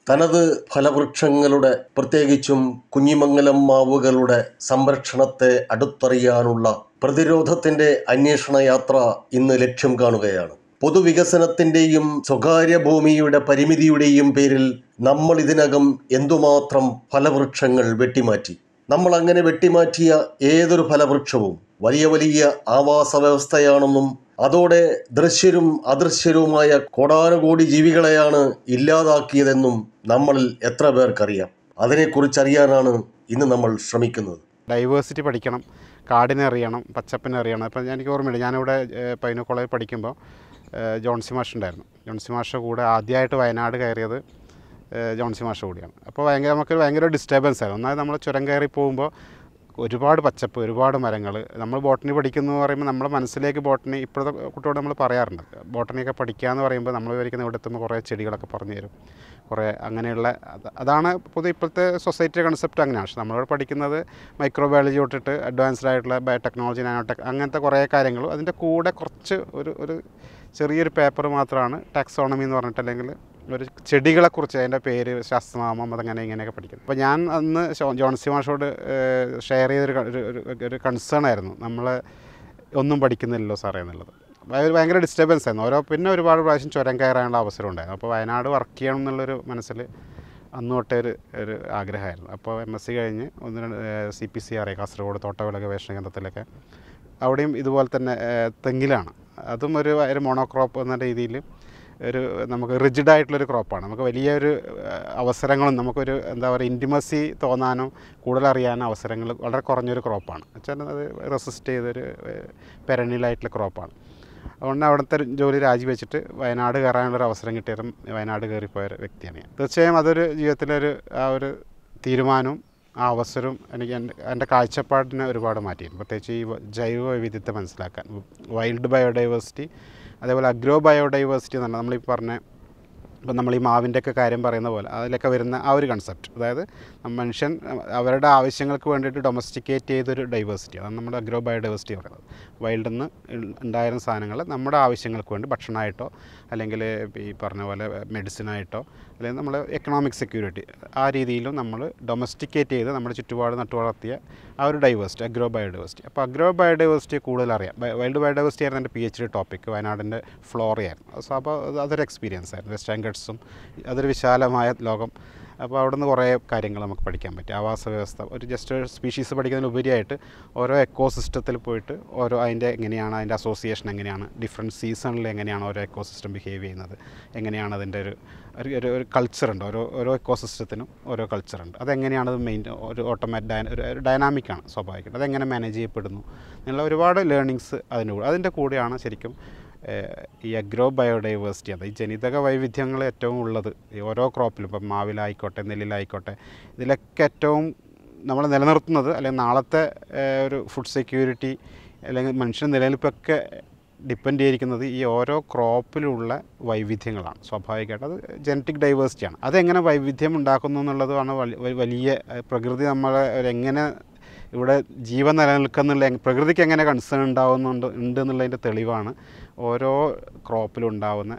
തനത് ഫലവൃക്ഷങ്ങളുടെ പ്രത്യേകിച്ചും കുഞ്ഞിമംഗലം മാവുകളുടെ സംരക്ഷണത്തെ അടുത്തറിയാനുള്ള പ്രതിരോധത്തിന്റെ അന്വേഷണ യാത്ര ഇന്ന് ലക്ഷ്യം കാണുകയാണ് പൊതുവികസനത്തിന്റെയും സ്വകാര്യ ഭൂമിയുടെ പരിമിതിയുടെയും പേരിൽ നമ്മൾ ഇതിനകം എന്തുമാത്രം ഫലവൃക്ഷങ്ങൾ വെട്ടിമാറ്റി നമ്മൾ അങ്ങനെ വെട്ടിമാറ്റിയ ഏതൊരു ഫലവൃക്ഷവും വലിയ വലിയ ആവാസ വ്യവസ്ഥയാണെന്നും അതോടെ ദൃശ്യരും അദൃശ്യരുമായ കോടാനുകോടി ജീവികളെയാണ് ഇല്ലാതാക്കിയതെന്നും നമ്മളിൽ എത്ര പേർക്കറിയാം അതിനെക്കുറിച്ചറിയാനാണ് ഇന്ന് നമ്മൾ ശ്രമിക്കുന്നത് ഡൈവേഴ്സിറ്റി പഠിക്കണം കാടിനെ അറിയണം പച്ചപ്പിനെ അറിയണം ഇപ്പം എനിക്ക് ഓർമ്മയുണ്ട് ഞാനിവിടെ ഏഹ്, പൈനോ കോളേജിൽ പഠിക്കുമ്പോൾ ഏഹ്, ജോൺസി മാഷ് ഉണ്ടായിരുന്നു ജോൺസി മാഷ കൂടെ ആദ്യമായിട്ട് വയനാട് കയറിയത് ഏഹ്, ജോൺസി മാഷ കൂടിയാണ് അപ്പോൾ ഭയങ്കര നമുക്കൊരു ഭയങ്കര ഡിസ്റ്റർബൻസ് ആയിരുന്നു ഒന്നാമത് നമ്മൾ ചുരം കയറി പോകുമ്പോൾ ഒരുപാട് പച്ചപ്പ് ഒരുപാട് മരങ്ങൾ നമ്മൾ ബോട്ടണി പഠിക്കുന്നു എന്ന് പറയുമ്പോൾ നമ്മുടെ മനസ്സിലേക്ക് ബോട്ടണി ഇപ്പോഴത്തെ കുട്ടിയോട് നമ്മൾ പറയാറുണ്ട് ബോട്ടണിയൊക്കെ പഠിക്കുക എന്ന് പറയുമ്പോൾ നമ്മൾ വിചാരിക്കുന്ന ഇവിടെ എത്തുമ്പോൾ കുറേ ചെടികളൊക്കെ പറഞ്ഞു തരും കുറേ അങ്ങനെയുള്ള അത് അതാണ് പൊതുവെ ഇപ്പോഴത്തെ സൊസൈറ്റി കൺസെപ്റ്റ് അങ്ങനെയാണ് പക്ഷെ നമ്മളിവിടെ പഠിക്കുന്നത് മൈക്രോബയോളജി തൊട്ടിട്ട് അഡ്വാൻസ്ഡ് ആയിട്ടുള്ള ബയോടെക്നോളജി നാനോടെക് അങ്ങനത്തെ കുറേ കാര്യങ്ങളും അതിൻ്റെ കൂടെ കുറച്ച് ഒരു ഒരു ചെറിയൊരു പേപ്പർ മാത്രമാണ് ടാക്സോണമി എന്ന് പറഞ്ഞിട്ട് അല്ലെങ്കിൽ ഒരു ചെടികളെക്കുറിച്ച് അതിൻ്റെ പേര് ശാസ്ത്രനാമം അതങ്ങനെ ഇങ്ങനെയൊക്കെ പഠിക്കുന്നത് അപ്പോൾ ഞാൻ അന്ന് ജോ- ജോൺസി മാഷോട് ഷെയർ ചെയ്തൊരു ക- ഒരു- ഒരു- ഒരു കൺസേൺ ആയിരുന്നു നമ്മൾ ഒന്നും പഠിക്കുന്നില്ലല്ലോ സാറേ എന്നുള്ളത് ഭയ- ഭയങ്കര ഡിസ്റ്റർബൻസ് ആയിരുന്നു ഓരോ പിന്നെ ഒരുപാട് പ്രാവശ്യം ചുരം കയറാനുള്ള അവസരം ഉണ്ടായിരുന്നു അപ്പോൾ വയനാട് വർക്ക് ചെയ്യണം എന്നുള്ളൊരു മനസ്സിൽ അന്ന് തൊട്ടേ ഒരു ഒരു ആഗ്രഹമായിരുന്നു അപ്പോൾ എം എസ് സി കഴിഞ്ഞ് ഒന്ന് രണ്ട് സി പി സി അറിയാം കാസർഗോഡ് തോട്ടവിള ഗവേഷണ കേന്ദ്രത്തിലൊക്കെ അവിടെയും ഇതുപോലെ തന്നെ ഏഹ്, തെങ്ങിലാണ് അതും ഒരു ഒരു മോണോക്രോപ്പ് എന്ന രീതിയിൽ ഒരു നമുക്ക് റിജിഡ് ആയിട്ടുള്ളൊരു ക്രോപ്പാണ് നമുക്ക് വലിയൊരു ഏഹ്, അവസരങ്ങളും നമുക്കൊരു എന്താ പറയുക ഇൻറ്റിമസി തോന്നാനോ കൂടുതൽ അറിയാനോ അവസരങ്ങൾ വളരെ കുറഞ്ഞൊരു ക്രോപ്പാണ് വെച്ചാൽ അത് റെസിസ്റ്റ് ചെയ്തൊരു പെരണിലായിട്ടുള്ള ക്രോപ്പാണ് അതുകൊണ്ട് അവിടുത്തെ ഒരു ജോലി രാജിവെച്ചിട്ട് വയനാട് കയറാനുള്ളൊരു അവസരം കിട്ടിയതും വയനാട് കയറിപ്പോയ ഒരു വ്യക്തിയാണ് ഞാൻ തീർച്ചയായും അതൊരു ജീവിതത്തിലൊരു ആ ഒരു തീരുമാനവും ആ അവസരവും എനിക്ക് എൻ്റെ എൻ്റെ കാഴ്ചപ്പാടിനെ ഒരുപാട് മാറ്റിയിരുന്നു പ്രത്യേകിച്ച് ഈ വ- ജൈവ വൈവിധ്യത്തെ മനസ്സിലാക്കാൻ വൈൽഡ് ബയോഡൈവേഴ്സിറ്റി അതേപോലെ അഗ്രോ ബയോഡൈവേഴ്സിറ്റി എന്ന് പറഞ്ഞാൽ നമ്മളീ പറഞ്ഞ ഇപ്പം നമ്മൾ ഈ മാവിൻ്റെയൊക്കെ കാര്യം പറയുന്ന പോലെ അതിലൊക്കെ വരുന്ന ആ ഒരു കൺസെപ്റ്റ് അതായത് മനുഷ്യൻ അവരുടെ ആവശ്യങ്ങൾക്ക് വേണ്ടിയിട്ട് ഡൊമസ്റ്റിക്കേറ്റ് ചെയ്തൊരു ഡൈവേഴ്സിറ്റി അതാണ് നമ്മുടെ അഗ്രോ ബയോഡൈവേഴ്സിറ്റി പറയുന്നത് വൈൽഡിൽ നിന്ന് ഉണ്ടായിരുന്ന സാധനങ്ങൾ നമ്മുടെ ആവശ്യങ്ങൾക്ക് വേണ്ടി ഭക്ഷണമായിട്ടോ അല്ലെങ്കിൽ ഈ പറഞ്ഞ പോലെ മെഡിസിനായിട്ടോ അല്ലെങ്കിൽ നമ്മൾ എക്കണോമിക് സെക്യൂരിറ്റി ആ രീതിയിലും നമ്മൾ ഡൊമസ്റ്റിക്കേറ്റ് ചെയ്ത് നമ്മുടെ ചുറ്റുപാട് നട്ടു വളർത്തിയ ആ ഒരു ഡൈവേഴ്സിറ്റി അഗ്രോ ബയോഡൈവേഴ്സിറ്റി അപ്പോൾ അഗ്രോ ബയോഡൈവേഴ്സിറ്റി കൂടുതൽ അറിയാം വൈൽഡ് ബയോഡൈവേഴ്സിറ്റി ആയിരുന്നു എൻ്റെ പി എച്ച് ഡി ടോപ്പിക് വയനാടിൻ്റെ ഫ്ലോറയായിരുന്നു സോ അപ്പോൾ അത് അതൊരു എക്സ്പീരിയൻസ് ആയിരുന്നു വെസ്റ്റേൺ ഗട്ട്സും അതൊരു വിശാലമായ ലോകം അപ്പോൾ അവിടെ നിന്ന് കുറേ കാര്യങ്ങൾ നമുക്ക് പഠിക്കാൻ പറ്റും ആവാസ വ്യവസ്ഥ ഒരു ജസ്റ്റ് ഒരു സ്പീഷീസ് പഠിക്കുന്നതിലുപരിയായിട്ട് ഓരോ എക്കോ സിസ്റ്റത്തിൽ പോയിട്ട് ഓരോ അതിൻ്റെ എങ്ങനെയാണ് അതിൻ്റെ അസോസിയേഷൻ എങ്ങനെയാണ് ഡിഫറെൻറ്റ് സീസണിൽ എങ്ങനെയാണ് ഓരോ എക്കോ സിസ്റ്റം ബിഹേവ് ചെയ്യുന്നത് എങ്ങനെയാണ് അതിൻ്റെ ഒരു ഒരു ഒരു ഒരു കൾച്ചറുണ്ട് ഓരോ ഓരോ എക്കോ സിസ്റ്റത്തിനും ഓരോ കൾച്ചറുണ്ട് അതെങ്ങനെയാണ് അത് മെയിൻ ഒരു ഓട്ടോമാറ്റ് ഡൈന ഒരു ഒരു ഡൈനാമിക്കാണ് സ്വാഭാവികമായിട്ട് അതെങ്ങനെ മാനേജ് ചെയ്യപ്പെടുന്നു എന്നുള്ള ഒരുപാട് ലേണിങ്സ് അതിൻ്റെ കൂടെ അതിൻ്റെ കൂടെയാണ് ശരിക്കും ഏഹ്, ഈ അഗ്രോ ബയോഡൈവേഴ്സിറ്റി അത് ഈ ജനിതക വൈവിധ്യങ്ങൾ ഏറ്റവും ഉള്ളത് ഈ ഓരോ ക്രോപ്പിലും ഇപ്പം മാവിലായിക്കോട്ടെ നെല്ലിലായിക്കോട്ടെ ഇതിലൊക്കെ ഏറ്റവും നമ്മൾ നിലനിർത്തുന്നത് അല്ലെങ്കിൽ നാളത്തെ ഏഹ്, ഒരു ഫുഡ് സെക്യൂരിറ്റി അല്ലെങ്കിൽ മനുഷ്യ നിലനിൽപ്പൊക്കെ ഡിപ്പെൻഡ് ചെയ്തിരിക്കുന്നത് ഈ ഓരോ ക്രോപ്പിലുള്ള വൈവിധ്യങ്ങളാണ് സ്വാഭാവികമായിട്ട് അത് ജനറ്റിക് ഡൈവേഴ്സിറ്റിയാണ് അതെങ്ങനെ വൈവിധ്യം ഉണ്ടാക്കുന്നു എന്നുള്ളതാണ് വലി- വലിയ ഏഹ്, പ്രകൃതി നമ്മളെ ഒരു എങ്ങനെ ഇവിടെ ജീവൻ നിലനിൽക്കുന്നുള്ള എങ്- പ്രകൃതിക്ക് എങ്ങനെ കൺസേൺ ഉണ്ടാവുന്നുണ്ട് ഉണ്ട് എന്നുള്ളതിൻ്റെ തെളിവാണ് ഓരോ ക്രോപ്പിലും ഉണ്ടാവുന്ന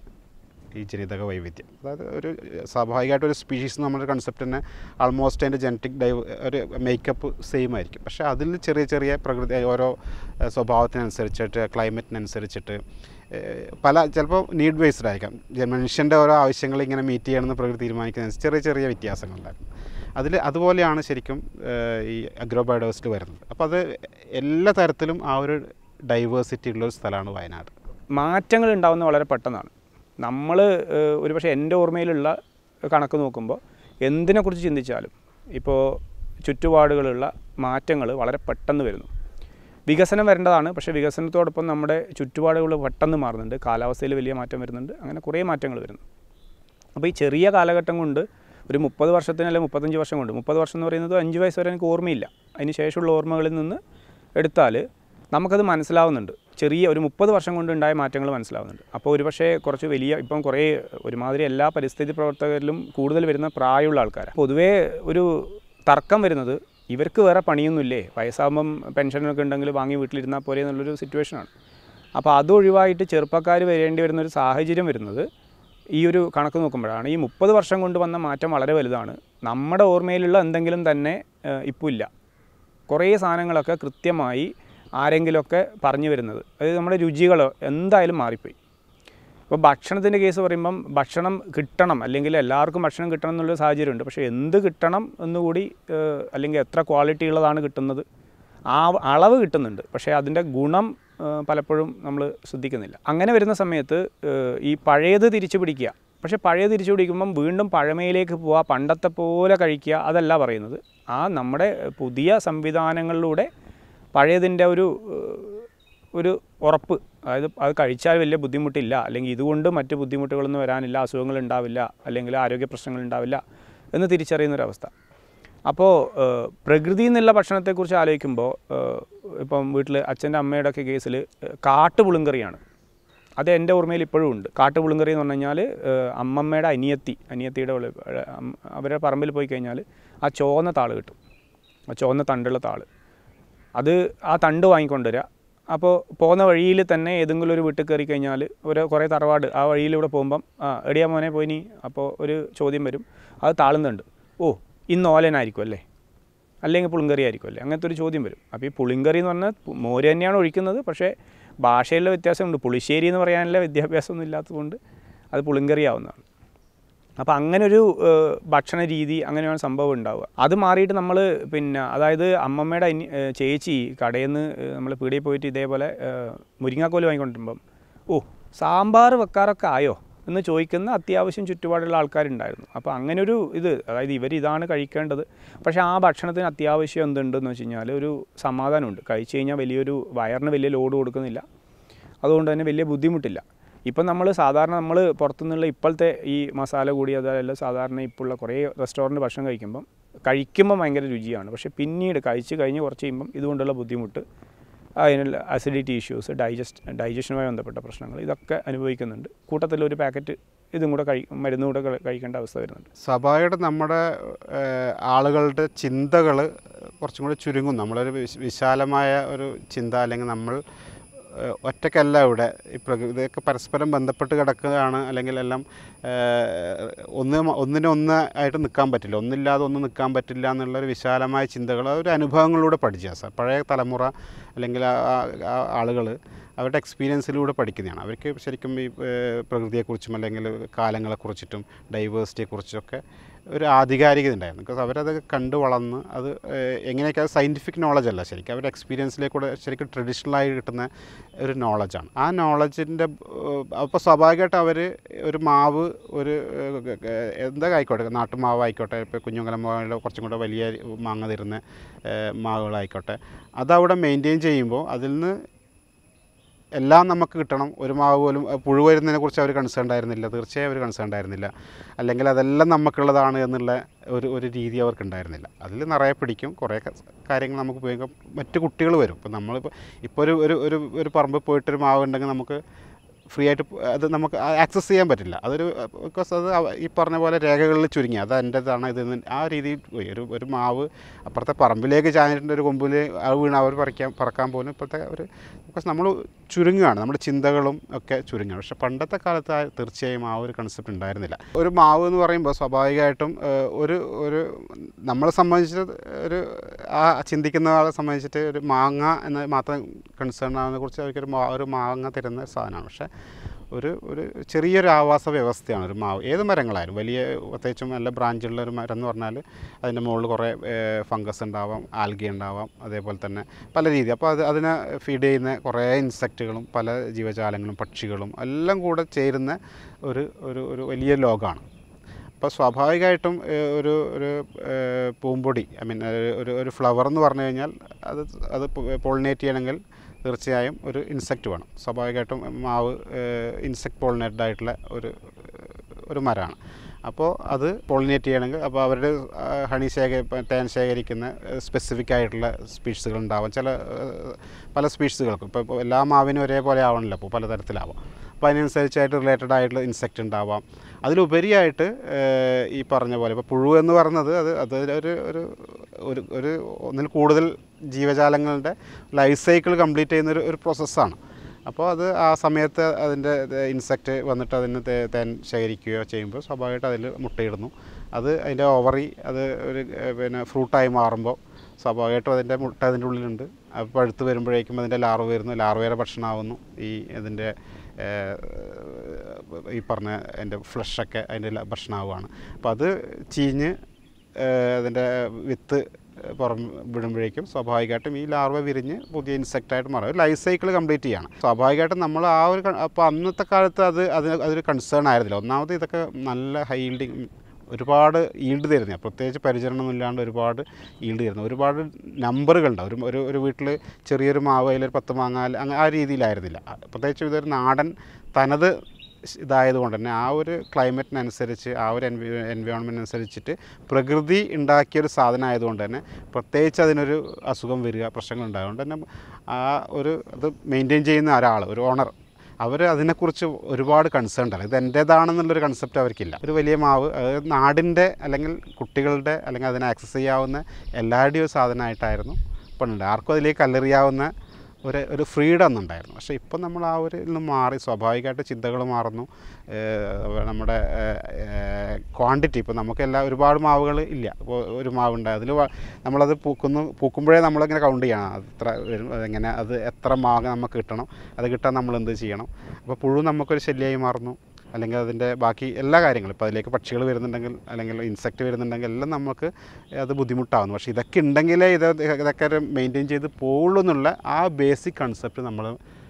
ഈ ജനിതക വൈവിധ്യം അതായത് ഒരു സ്വാഭാവികമായിട്ട് ഒരു സ്പീഷീസ് നമ്മുടെ കൺസെപ്റ്റ് തന്നെ ആൾമോസ്റ്റ് അതിൻ്റെ ജനറ്റിക് ഡൈവ് ഒരു മേക്കപ്പ് സെയിം ആയിരിക്കും പക്ഷേ അതിൽ ചെറിയ ചെറിയ പ്രകൃതി ഓരോ ഏഹ്, സ്വഭാവത്തിനനുസരിച്ചിട്ട് ക്ലൈമറ്റിനനുസരിച്ചിട്ട് ഏഹ്, പല ചിലപ്പോൾ നീഡ് ബേസ്ഡ് ആയിരിക്കാം ജ- മനുഷ്യൻ്റെ ഓരോ ആവശ്യങ്ങൾ ഇങ്ങനെ മീറ്റ് ചെയ്യണമെന്ന് പ്രകൃതി തീരുമാനിക്കുന്നതിന് ചെറിയ ചെറിയ വ്യത്യാസങ്ങളുണ്ടായിരുന്നു അതിൽ അതുപോലെയാണ് ശരിക്കും ഏഹ്, ഈ അഗ്രോ ബയോഡൈവേഴ്സിറ്റി വരുന്നത് അപ്പോൾ അത് എല്ലാ തരത്തിലും ആ ഒരു ഡൈവേഴ്സിറ്റി ഉള്ളൊരു സ്ഥലമാണ് വയനാട് മാറ്റങ്ങൾ ഉണ്ടാകുന്നത് വളരെ പെട്ടെന്നാണ് നമ്മൾ ഒരുപക്ഷെ എൻ്റെ ഓർമ്മയിലുള്ള കണക്ക് നോക്കുമ്പോൾ എന്തിനെക്കുറിച്ച് ചിന്തിച്ചാലും ഇപ്പോൾ ചുറ്റുപാടുകളുള്ള മാറ്റങ്ങൾ വളരെ പെട്ടെന്ന് വരുന്നു വികസനം വരേണ്ടതാണ് പക്ഷേ വികസനത്തോടൊപ്പം നമ്മുടെ ചുറ്റുപാടുകൾ പെട്ടെന്ന് മാറുന്നുണ്ട് കാലാവസ്ഥയിൽ വലിയ മാറ്റം വരുന്നുണ്ട് അങ്ങനെ കുറേ മാറ്റങ്ങൾ വരുന്നു അപ്പോൾ ഈ ചെറിയ കാലഘട്ടം കൊണ്ട് ഒരു മുപ്പത് വർഷത്തിന് അല്ലെങ്കിൽ മുപ്പത്തഞ്ച് വർഷം കൊണ്ട് മുപ്പത് വർഷം എന്ന് പറയുന്നത് അഞ്ച് വയസ്സ് വരെ എനിക്ക് ഓർമ്മയില്ല അതിന് ശേഷമുള്ള ഓർമ്മകളിൽ നിന്ന് എടുത്താൽ നമുക്കത് മനസ്സിലാവുന്നുണ്ട് ചെറിയ ഒരു മുപ്പത് വർഷം കൊണ്ട് ഉണ്ടായ മാറ്റങ്ങൾ മനസ്സിലാവുന്നുണ്ട് അപ്പോൾ ഒരുപക്ഷെ കുറച്ച് വലിയ ഇപ്പം കുറേ ഒരുമാതിരി എല്ലാ പരിസ്ഥിതി പ്രവർത്തകരിലും കൂടുതൽ വരുന്ന പ്രായമുള്ള ആൾക്കാരാണ് പൊതുവേ ഒരു തർക്കം വരുന്നത് ഇവർക്ക് വേറെ പണിയൊന്നുമില്ലേ വയസ്സാകുമ്പം പെൻഷനൊക്കെ ഉണ്ടെങ്കിൽ വാങ്ങി വീട്ടിലിരുന്നാൽ പോരെ എന്നുള്ളൊരു സിറ്റുവേഷനാണ് അപ്പോൾ അത് ഒഴിവായിട്ട് ചെറുപ്പക്കാർ വരേണ്ടി വരുന്ന ഒരു സാഹചര്യം വരുന്നത് ഈ ഒരു കണക്ക് നോക്കുമ്പോഴാണ് ഈ മുപ്പത് വർഷം കൊണ്ട് വന്ന മാറ്റം വളരെ വലുതാണ് നമ്മുടെ ഓർമ്മയിലുള്ള എന്തെങ്കിലും തന്നെ ഇപ്പോൾ ഇല്ല കുറേ സാധനങ്ങളൊക്കെ കൃത്യമായി ആരെങ്കിലുമൊക്കെ പറഞ്ഞു വരുന്നത് അതായത് നമ്മുടെ രുചികൾ എന്തായാലും മാറിപ്പോയി ഇപ്പോൾ ഭക്ഷണത്തിൻ്റെ കേസ് പറയുമ്പം ഭക്ഷണം കിട്ടണം അല്ലെങ്കിൽ എല്ലാവർക്കും ഭക്ഷണം കിട്ടണം എന്നുള്ള സാഹചര്യമുണ്ട് പക്ഷേ എന്ത് കിട്ടണം എന്നുകൂടി ഏഹ്, അല്ലെങ്കിൽ എത്ര ക്വാളിറ്റി ഉള്ളതാണ് കിട്ടുന്നത് ആ അളവ് കിട്ടുന്നുണ്ട് പക്ഷേ അതിൻ്റെ ഗുണം ഏഹ്, പലപ്പോഴും നമ്മൾ ശ്രദ്ധിക്കുന്നില്ല അങ്ങനെ വരുന്ന സമയത്ത് ഏഹ്, ഈ പഴയത് തിരിച്ചു പിടിക്കുക പക്ഷേ പഴയത് തിരിച്ചു പിടിക്കുമ്പം വീണ്ടും പഴമയിലേക്ക് പോവുക പണ്ടത്തെ പോലെ കഴിക്കുക അതല്ല പറയുന്നത് ആ നമ്മുടെ പുതിയ സംവിധാനങ്ങളിലൂടെ പഴയതിൻ്റെ ഒരു ഏഹ്, ഒരു ഉറപ്പ് അതായത് അത് കഴിച്ചാൽ വലിയ ബുദ്ധിമുട്ടില്ല അല്ലെങ്കിൽ ഇതുകൊണ്ട് മറ്റ് ബുദ്ധിമുട്ടുകളൊന്നും വരാനില്ല അസുഖങ്ങൾ ഉണ്ടാവില്ല അല്ലെങ്കിൽ ആരോഗ്യ പ്രശ്നങ്ങൾ ഉണ്ടാവില്ല എന്ന് തിരിച്ചറിയുന്നൊരവസ്ഥ അപ്പോൾ ഏഹ്, പ്രകൃതി എന്നുള്ള ഭക്ഷണത്തെക്കുറിച്ച് ആലോചിക്കുമ്പോൾ ഏഹ്, ഇപ്പം വീട്ടിൽ അച്ഛൻ്റെ അമ്മയുടെ ഒക്കെ കേസിൽ കാട്ടുപുളുങ്കറിയാണ് അത് എൻ്റെ ഓർമ്മയിൽ ഇപ്പോഴും ഉണ്ട് കാട്ടുപുളുങ്കറി എന്ന് പറഞ്ഞു കഴിഞ്ഞാൽ ഏഹ്, അമ്മമ്മയുടെ അനിയത്തി അനിയത്തിയുടെ ഉള്ള- ഏഹ്, അം- അവരുടെ പറമ്പിൽ പോയി കഴിഞ്ഞാൽ ആ ചുവന്ന താള് കിട്ടും ആ ചുവന്ന തണ്ടുള്ള താള് അത് ആ തണ്ട് വാങ്ങിക്കൊണ്ടുവരിക അപ്പോൾ പോകുന്ന വഴിയിൽ തന്നെ ഏതെങ്കിലും ഒരു വീട്ടിൽ കയറി കഴിഞ്ഞാൽ ഒരു കുറേ തറവാട് ആ വഴിയിലൂടെ പോകുമ്പം ആ എടിയാ മോനെ പോയിനി അപ്പോൾ ഒരു ചോദ്യം വരും അത് താളുന്നുണ്ട് ഓ ഇന്ന് ഓലനായിരിക്കും അല്ലേ അല്ലെങ്കിൽ പുളിങ്കറി ആയിരിക്കും അല്ലേ അങ്ങനത്തെ ഒരു ചോദ്യം വരും അപ്പോൾ ഈ പുളിങ്കറി എന്ന് പറഞ്ഞാൽ പു- മോര് തന്നെയാണ് ഒഴിക്കുന്നത് പക്ഷേ ഭാഷയിലെ വ്യത്യാസമുണ്ട് പുളിശ്ശേരി എന്ന് പറയാനുള്ള വിദ്യാഭ്യാസമൊന്നും ഇല്ലാത്തതുകൊണ്ട് അത് പുളിങ്കറി ആവുന്നതാണ് അപ്പോൾ അങ്ങനെ ഒരു ഏഹ്, ഭക്ഷണ രീതി അങ്ങനെയാണ് സംഭവം ഉണ്ടാവുക അത് മാറിയിട്ട് നമ്മൾ പിന്നെ അതായത് അമ്മമ്മയുടെ അനി ഏഹ്, ചേച്ചി കടയിൽ നിന്ന് നമ്മൾ പീടിയിൽ പോയിട്ട് ഇതേപോലെ ഏഹ്, മുരിങ്ങാക്കോല് വാങ്ങിക്കൊണ്ടിരുമ്പം ഓ സാമ്പാർ വെക്കാറൊക്കെ ആയോ എന്ന് ചോദിക്കുന്ന അത്യാവശ്യം ചുറ്റുപാടുള്ള ആൾക്കാരുണ്ടായിരുന്നു അപ്പോൾ അങ്ങനെ ഒരു ഇത് അതായത് ഇവർ ഇതാണ് കഴിക്കേണ്ടത് പക്ഷേ ആ ഭക്ഷണത്തിന് അത്യാവശ്യം എന്തുണ്ടെന്ന് വെച്ച് കഴിഞ്ഞാൽ ഒരു സമാധാനമുണ്ട് കഴിച്ചു കഴിഞ്ഞാൽ വലിയൊരു വയറിന് വലിയ ലോഡ് കൊടുക്കുന്നില്ല അതുകൊണ്ട് തന്നെ വലിയ ബുദ്ധിമുട്ടില്ല ഇപ്പം നമ്മൾ സാധാരണ നമ്മൾ പുറത്തുനിന്നുള്ള ഇപ്പോഴത്തെ ഈ മസാല കൂടി അതല്ല സാധാരണ ഇപ്പോഴുള്ള കുറേ റെസ്റ്റോറൻറ്റ് ഭക്ഷണം കഴിക്കുമ്പം കഴിക്കുമ്പോൾ ഭയങ്കര രുചിയാണ് പക്ഷേ പിന്നീട് കഴിച്ച് കഴിഞ്ഞ് കുറച്ച് കഴിയുമ്പം ഇതുകൊണ്ടുള്ള ബുദ്ധിമുട്ട് അതിനുള്ള അസിഡിറ്റി ഇഷ്യൂസ് ഡൈജസ്റ്റ് ഡൈജഷനുമായി ബന്ധപ്പെട്ട പ്രശ്നങ്ങൾ ഇതൊക്കെ അനുഭവിക്കുന്നുണ്ട് കൂട്ടത്തിൽ ഒരു പാക്കറ്റ് ഇതും കൂടെ കഴി മരുന്നും കൂടെ കഴി- കഴിക്കേണ്ട അവസ്ഥ വരുന്നുണ്ട് സ്വാഭാവികമായിട്ടും നമ്മുടെ ഏഹ്, ആളുകളുടെ ചിന്തകൾ കുറച്ചും കൂടി ചുരുങ്ങും നമ്മളൊരു വിശ- വിശാലമായ ഒരു ചിന്ത അല്ലെങ്കിൽ നമ്മൾ ഏഹ്, ഒറ്റയ്ക്കല്ല ഇവിടെ ഈ പ്രകൃതി ഇതൊക്കെ പരസ്പരം ബന്ധപ്പെട്ട് കിടക്കുകയാണ് അല്ലെങ്കിൽ എല്ലാം ഏഹ്, ഒന്ന് മ- ഒന്നിനൊന്ന് ആയിട്ട് നിൽക്കാൻ പറ്റില്ല ഒന്നില്ലാതെ ഒന്നും നിൽക്കാൻ പറ്റില്ല എന്നുള്ളൊരു വിശാലമായ ചിന്തകൾ ഒരു അനുഭവങ്ങളിലൂടെ പഠിച്ച സാർ പഴയ തലമുറ അല്ലെങ്കിൽ ആളുകൾ അവരുടെ എക്സ്പീരിയൻസിലൂടെ പഠിക്കുന്നതാണ് അവർക്ക് ശരിക്കും ഈ ഏഹ്, പ്രകൃതിയെക്കുറിച്ചും അല്ലെങ്കിൽ കാലങ്ങളെക്കുറിച്ചിട്ടും ഡൈവേഴ്സിറ്റിയെക്കുറിച്ചൊക്കെ ഒരു ആധികാരികത ഉണ്ടായിരുന്നു ബിക്കോസ് അവരത് കണ്ടു വളർന്ന് അത് ഏഹ്, എങ്ങനെയൊക്കെ സയൻറ്റിഫിക് നോളജ് അല്ല ശരിക്കും അവരുടെ എക്സ്പീരിയൻസിലേക്കൂടെ ശരിക്കും ട്രഡീഷണലായി കിട്ടുന്ന ഒരു നോളജാണ് ആ നോളജിൻ്റെ അപ്പോൾ സ്വാഭാവികമായിട്ട് അവർ ഒരു മാവ് ഒരു ഏഹ്, എന്താ ആയിക്കോട്ടെ നാട്ടുമാവ് ആയിക്കോട്ടെ ഇപ്പോൾ കുഞ്ഞുങ്ങലം മാവിലെ കുറച്ചും കൂടെ വലിയ മാങ്ങ തരുന്ന ഏഹ്, മാവുകളായിക്കോട്ടെ അതവിടെ മെയിൻറ്റെയിൻ ചെയ്യുമ്പോൾ അതിൽ നിന്ന് എല്ലാം നമുക്ക് കിട്ടണം ഒരു മാവ് പോലും അഹ് പുഴു വരുന്നതിനെ കുറിച്ച് അവർ കൺസേൺ ഉണ്ടായിരുന്നില്ല തീർച്ചയായും അവർ കൺസേൺ ഉണ്ടായിരുന്നില്ല അല്ലെങ്കിൽ അതെല്ലാം നമുക്കുള്ളതാണ് എന്നുള്ള ഒരു ഒരു രീതി അവർക്ക് ഉണ്ടായിരുന്നില്ല അതിൽ നിറയെ പിടിക്കും കുറേ ക- കാര്യങ്ങൾ നമുക്ക് ഉപയോഗിക്കാം മറ്റു കുട്ടികൾ വരും ഇപ്പം നമ്മളിപ്പോൾ ഇപ്പോൾ ഒരു ഒരു ഒരു ഒരു പറമ്പിൽ പോയിട്ടൊരു മാവ് ഉണ്ടെങ്കിൽ നമുക്ക് ഫ്രീ ആയിട്ട് പ് അത് നമുക്ക് ആക്സസ് ചെയ്യാൻ പറ്റില്ല അതൊരു ബിക്കോസ് അത് അവ- ഈ പറഞ്ഞ പോലെ രേഖകളിൽ ചുരുങ്ങി അത് എൻ്റെതാണ് ഇത് എന്ന് ആ രീതിയിൽ പോയി ഒരു ഒരു മാവ് അപ്പുറത്തെ പറമ്പിലേക്ക് ചാഞ്ഞിട്ടുണ്ട് ഒരു കൊമ്പിൽ അത് വീണ് അവർ പറിക്കാൻ പറക്കാൻ പോലും ഇപ്പോഴത്തെ ഒരു ബിക്കോസ് നമ്മൾ ചുരുങ്ങുകയാണ് നമ്മുടെ ചിന്തകളും ഒക്കെ ചുരുങ്ങുകയാണ് പക്ഷെ പണ്ടത്തെ കാലത്ത് ആ തീർച്ചയായും ആ ഒരു കൺസെപ്റ്റ് ഉണ്ടായിരുന്നില്ല ഒരു മാവ് എന്ന് പറയുമ്പോൾ സ്വാഭാവികമായിട്ടും ഏഹ്, ഒരു ഒരു നമ്മളെ സംബന്ധിച്ച് ഒരു ആ ചിന്തിക്കുന്ന ആളെ സംബന്ധിച്ചിട്ട് ഒരു മാങ്ങ എന്ന് മാത്രം കൺസേൺ ആവുന്നതിനെ കുറിച്ച് അവർക്കൊരു മാ ഒരു മാങ്ങ തരുന്ന സാധനമാണ് പക്ഷേ ഒരു ഒരു ചെറിയൊരു ആവാസ വ്യവസ്ഥയാണ് ഒരു മാവ് ഏത് മരങ്ങളായാലും വലിയ പ്രത്യേകിച്ചും നല്ല ബ്രാഞ്ചുള്ള ഒരു മരം എന്ന് പറഞ്ഞാൽ അതിൻ്റെ മുകളിൽ കുറേ ഫംഗസ് ഉണ്ടാവാം ആൽഗി ഉണ്ടാവാം അതേപോലെ തന്നെ പല രീതി അപ്പോൾ അത് അതിനെ ഫീഡ് ചെയ്യുന്ന കുറേ ഇൻസെക്റ്റുകളും പല ജീവജാലങ്ങളും പക്ഷികളും എല്ലാം കൂടെ ചേരുന്ന ഒരു ഒരു ഒരു വലിയ ലോകമാണ് അപ്പോൾ സ്വാഭാവികമായിട്ടും ഏഹ്, ഒരു ഒരു ഏഹ്, പൂമ്പൊടി ഐ മീൻ ഒരു ഒരു ഫ്ലവർ എന്ന് പറഞ്ഞു കഴിഞ്ഞാൽ അത് അത് പോളിനേറ്റ് ചെയ്യണമെങ്കിൽ തീർച്ചയായും ഒരു ഇൻസെക്റ്റ് വേണം സ്വാഭാവികമായിട്ടും മാവ് ഇൻസെക്ട് പോളിനേറ്റഡ് ആയിട്ടുള്ള ഒരു ഒരു മരമാണ് അപ്പോൾ അത് പോളിനേറ്റ് ചെയ്യണമെങ്കിൽ അപ്പോൾ അവരുടെ ഹണി ശേഖരി തേൻ ശേഖരിക്കുന്ന സ്പെസിഫിക് ആയിട്ടുള്ള സ്പീഷീസുകൾ ഉണ്ടാവും ചില ഏഹ്, പല സ്പീഷീസുകൾക്കും ഇപ്പോൾ എല്ലാ മാവിനും ഒരേപോലെ ആവണമല്ലോ അപ്പോൾ പലതരത്തിലാവാം അപ്പോൾ അതിനനുസരിച്ചായിട്ട് റിലേറ്റഡ് ആയിട്ടുള്ള ഇൻസെക്റ്റ് ഉണ്ടാവാം അതിലുപരിയായിട്ട് ഏഹ്, ഈ പറഞ്ഞ പോലെ ഇപ്പോൾ പുഴു എന്ന് പറയുന്നത് അത് അത് ഒരു ഒരു ഒരു ഒരു ഒന്നിൽ കൂടുതൽ ജീവജാലങ്ങളുടെ ലൈഫ് സൈക്കിൾ കംപ്ലീറ്റ് ചെയ്യുന്ന ഒരു ഒരു പ്രോസസ്സാണ് അപ്പോൾ അത് ആ സമയത്ത് അതിൻ്റെ ഇൻസെക്റ്റ് വന്നിട്ട് അതിന് തേ- തേൻ ശേഖരിക്കുകയോ ചെയ്യുമ്പോൾ സ്വാഭാവികമായിട്ട് അതിൽ മുട്ടയിടുന്നു അത് അതിൻ്റെ ഓവറി അത് ഒരു ഏഹ്, പിന്നെ ഫ്രൂട്ടായി മാറുമ്പോൾ സ്വാഭാവികമായിട്ടും അതിൻ്റെ മുട്ട അതിൻ്റെ ഉള്ളിലുണ്ട് അത് പഴുത്ത് വരുമ്പോഴേക്കും അതിൻ്റെ ലാർവ വരുന്നു ലാർവയുടെ ഭക്ഷണമാവുന്നു ഈ ഇതിൻ്റെ ഏഹ്, ഈ പറഞ്ഞ അതിൻ്റെ ഫ്ലഷൊക്കെ അതിൻ്റെ ല- ഭക്ഷണമാവുകയാണ് അപ്പോൾ അത് ചീഞ്ഞ് ഏഹ്, അതിൻ്റെ വിത്ത് പുറം വിടുമ്പോഴേക്കും സ്വാഭാവികമായിട്ടും ഈ ലാർവ വിരിഞ്ഞ് പുതിയ ഇൻസെക്റ്റായിട്ട് മാറും ഒരു ലൈഫ് സൈക്കിൾ കംപ്ലീറ്റ് ചെയ്യണം സ്വാഭാവികമായിട്ടും നമ്മൾ ആ ഒരു അപ്പോൾ അന്നത്തെ കാലത്ത് അത് അത് അതൊരു കൺസേൺ ആയിരുന്നില്ല ഒന്നാമത് ഇതൊക്കെ നല്ല ഹൈ ഈൽഡിങ് ഒരുപാട് ഈൽഡ് തരുന്ന പ്രത്യേകിച്ച് പരിചരണമൊന്നും ഇല്ലാണ്ട് ഒരുപാട് ഈൽഡ് തരുന്ന ഒരുപാട് നമ്പറുകളുണ്ട് ഒരു ഒരു ഒരു വീട്ടിൽ ചെറിയൊരു മാവ് അതിലൊരു പത്ത് മാങ്ങ അല്ല- അങ്ങ ആ രീതിയിലായിരുന്നില്ല ആ, പ്രത്യേകിച്ച് ഇതൊരു നാടൻ തനത് സ് ഇതായതുകൊണ്ട് തന്നെ ആ ഒരു ക്ലൈമറ്റിനനുസരിച്ച് ആ ഒരു എൻവി എൻവയോൺമെൻറ്റ് അനുസരിച്ചിട്ട് പ്രകൃതി ഉണ്ടാക്കിയൊരു സാധനം ആയതുകൊണ്ട് തന്നെ പ്രത്യേകിച്ച് അതിനൊരു അസുഖം വരിക പ്രശ്നങ്ങൾ ഉണ്ടായതുകൊണ്ട് തന്നെ ആ ഒരു അത് മെയിൻറ്റെയിൻ ചെയ്യുന്ന ഒരാൾ ഒരു ഓണർ അവർ അതിനെക്കുറിച്ച് ഒരുപാട് കൺസേൺ അല്ല ഇത് എൻ്റേതാണെന്നുള്ളൊരു കൺസെപ്റ്റ് അവർക്കില്ല ഒരു വലിയ മാവ് അത് നാടിൻ്റെ അല്ലെങ്കിൽ കുട്ടികളുടെ അല്ലെങ്കിൽ അതിനെ ആക്സസ് ചെയ്യാവുന്ന എല്ലാവരുടെയും ഒരു സാധനമായിട്ടായിരുന്നു പണ്ടുണ്ട് ആർക്കും അതിലേക്ക് കല്ലെറിയാവുന്ന ഒരു ഒരു ഫ്രീഡം ഒന്നുണ്ടായിരുന്നു പക്ഷേ ഇപ്പം നമ്മൾ ആ ഒരു നിന്ന് മാറി സ്വാഭാവികമായിട്ട് ചിന്തകൾ മാറുന്നു ഏഹ് നമ്മുടെ ക്വാണ്ടിറ്റി ഇപ്പോൾ നമുക്കെല്ലാം ഒരുപാട് മാവുകൾ ഇല്ല ഇപ്പോൾ ഒരു മാവുണ്ട് അതിൽ നമ്മളത് പൂക്കുന്നു പൂക്കുമ്പോഴേ നമ്മളിങ്ങനെ കൗണ്ട് ചെയ്യണം അത് എത്ര വരും എങ്ങനെ അത് എത്ര മാങ്ങ നമുക്ക് കിട്ടണം അത് കിട്ടാൻ നമ്മൾ എന്ത് ചെയ്യണം അപ്പോൾ പുഴു നമുക്കൊരു ശല്യമായി മാറുന്നു അല്ലെങ്കിൽ അതിൻ്റെ ബാക്കി എല്ലാ കാര്യങ്ങളും ഇപ്പോൾ അതിലേക്ക് പക്ഷികൾ വരുന്നുണ്ടെങ്കിൽ അല്ലെങ്കിൽ ഇൻസെക്റ്റ് വരുന്നുണ്ടെങ്കിൽ എല്ലാം നമുക്ക് അത് ബുദ്ധിമുട്ടാകുന്നു പക്ഷേ ഇതൊക്കെ ഉണ്ടെങ്കിലേ ഇത് ഇതൊക്കെ മെയിൻറ്റെയിൻ ചെയ്ത് പോകുള്ളൂ എന്നുള്ള ആ ബേസിക് കൺസെപ്റ്റ് നമ്മൾ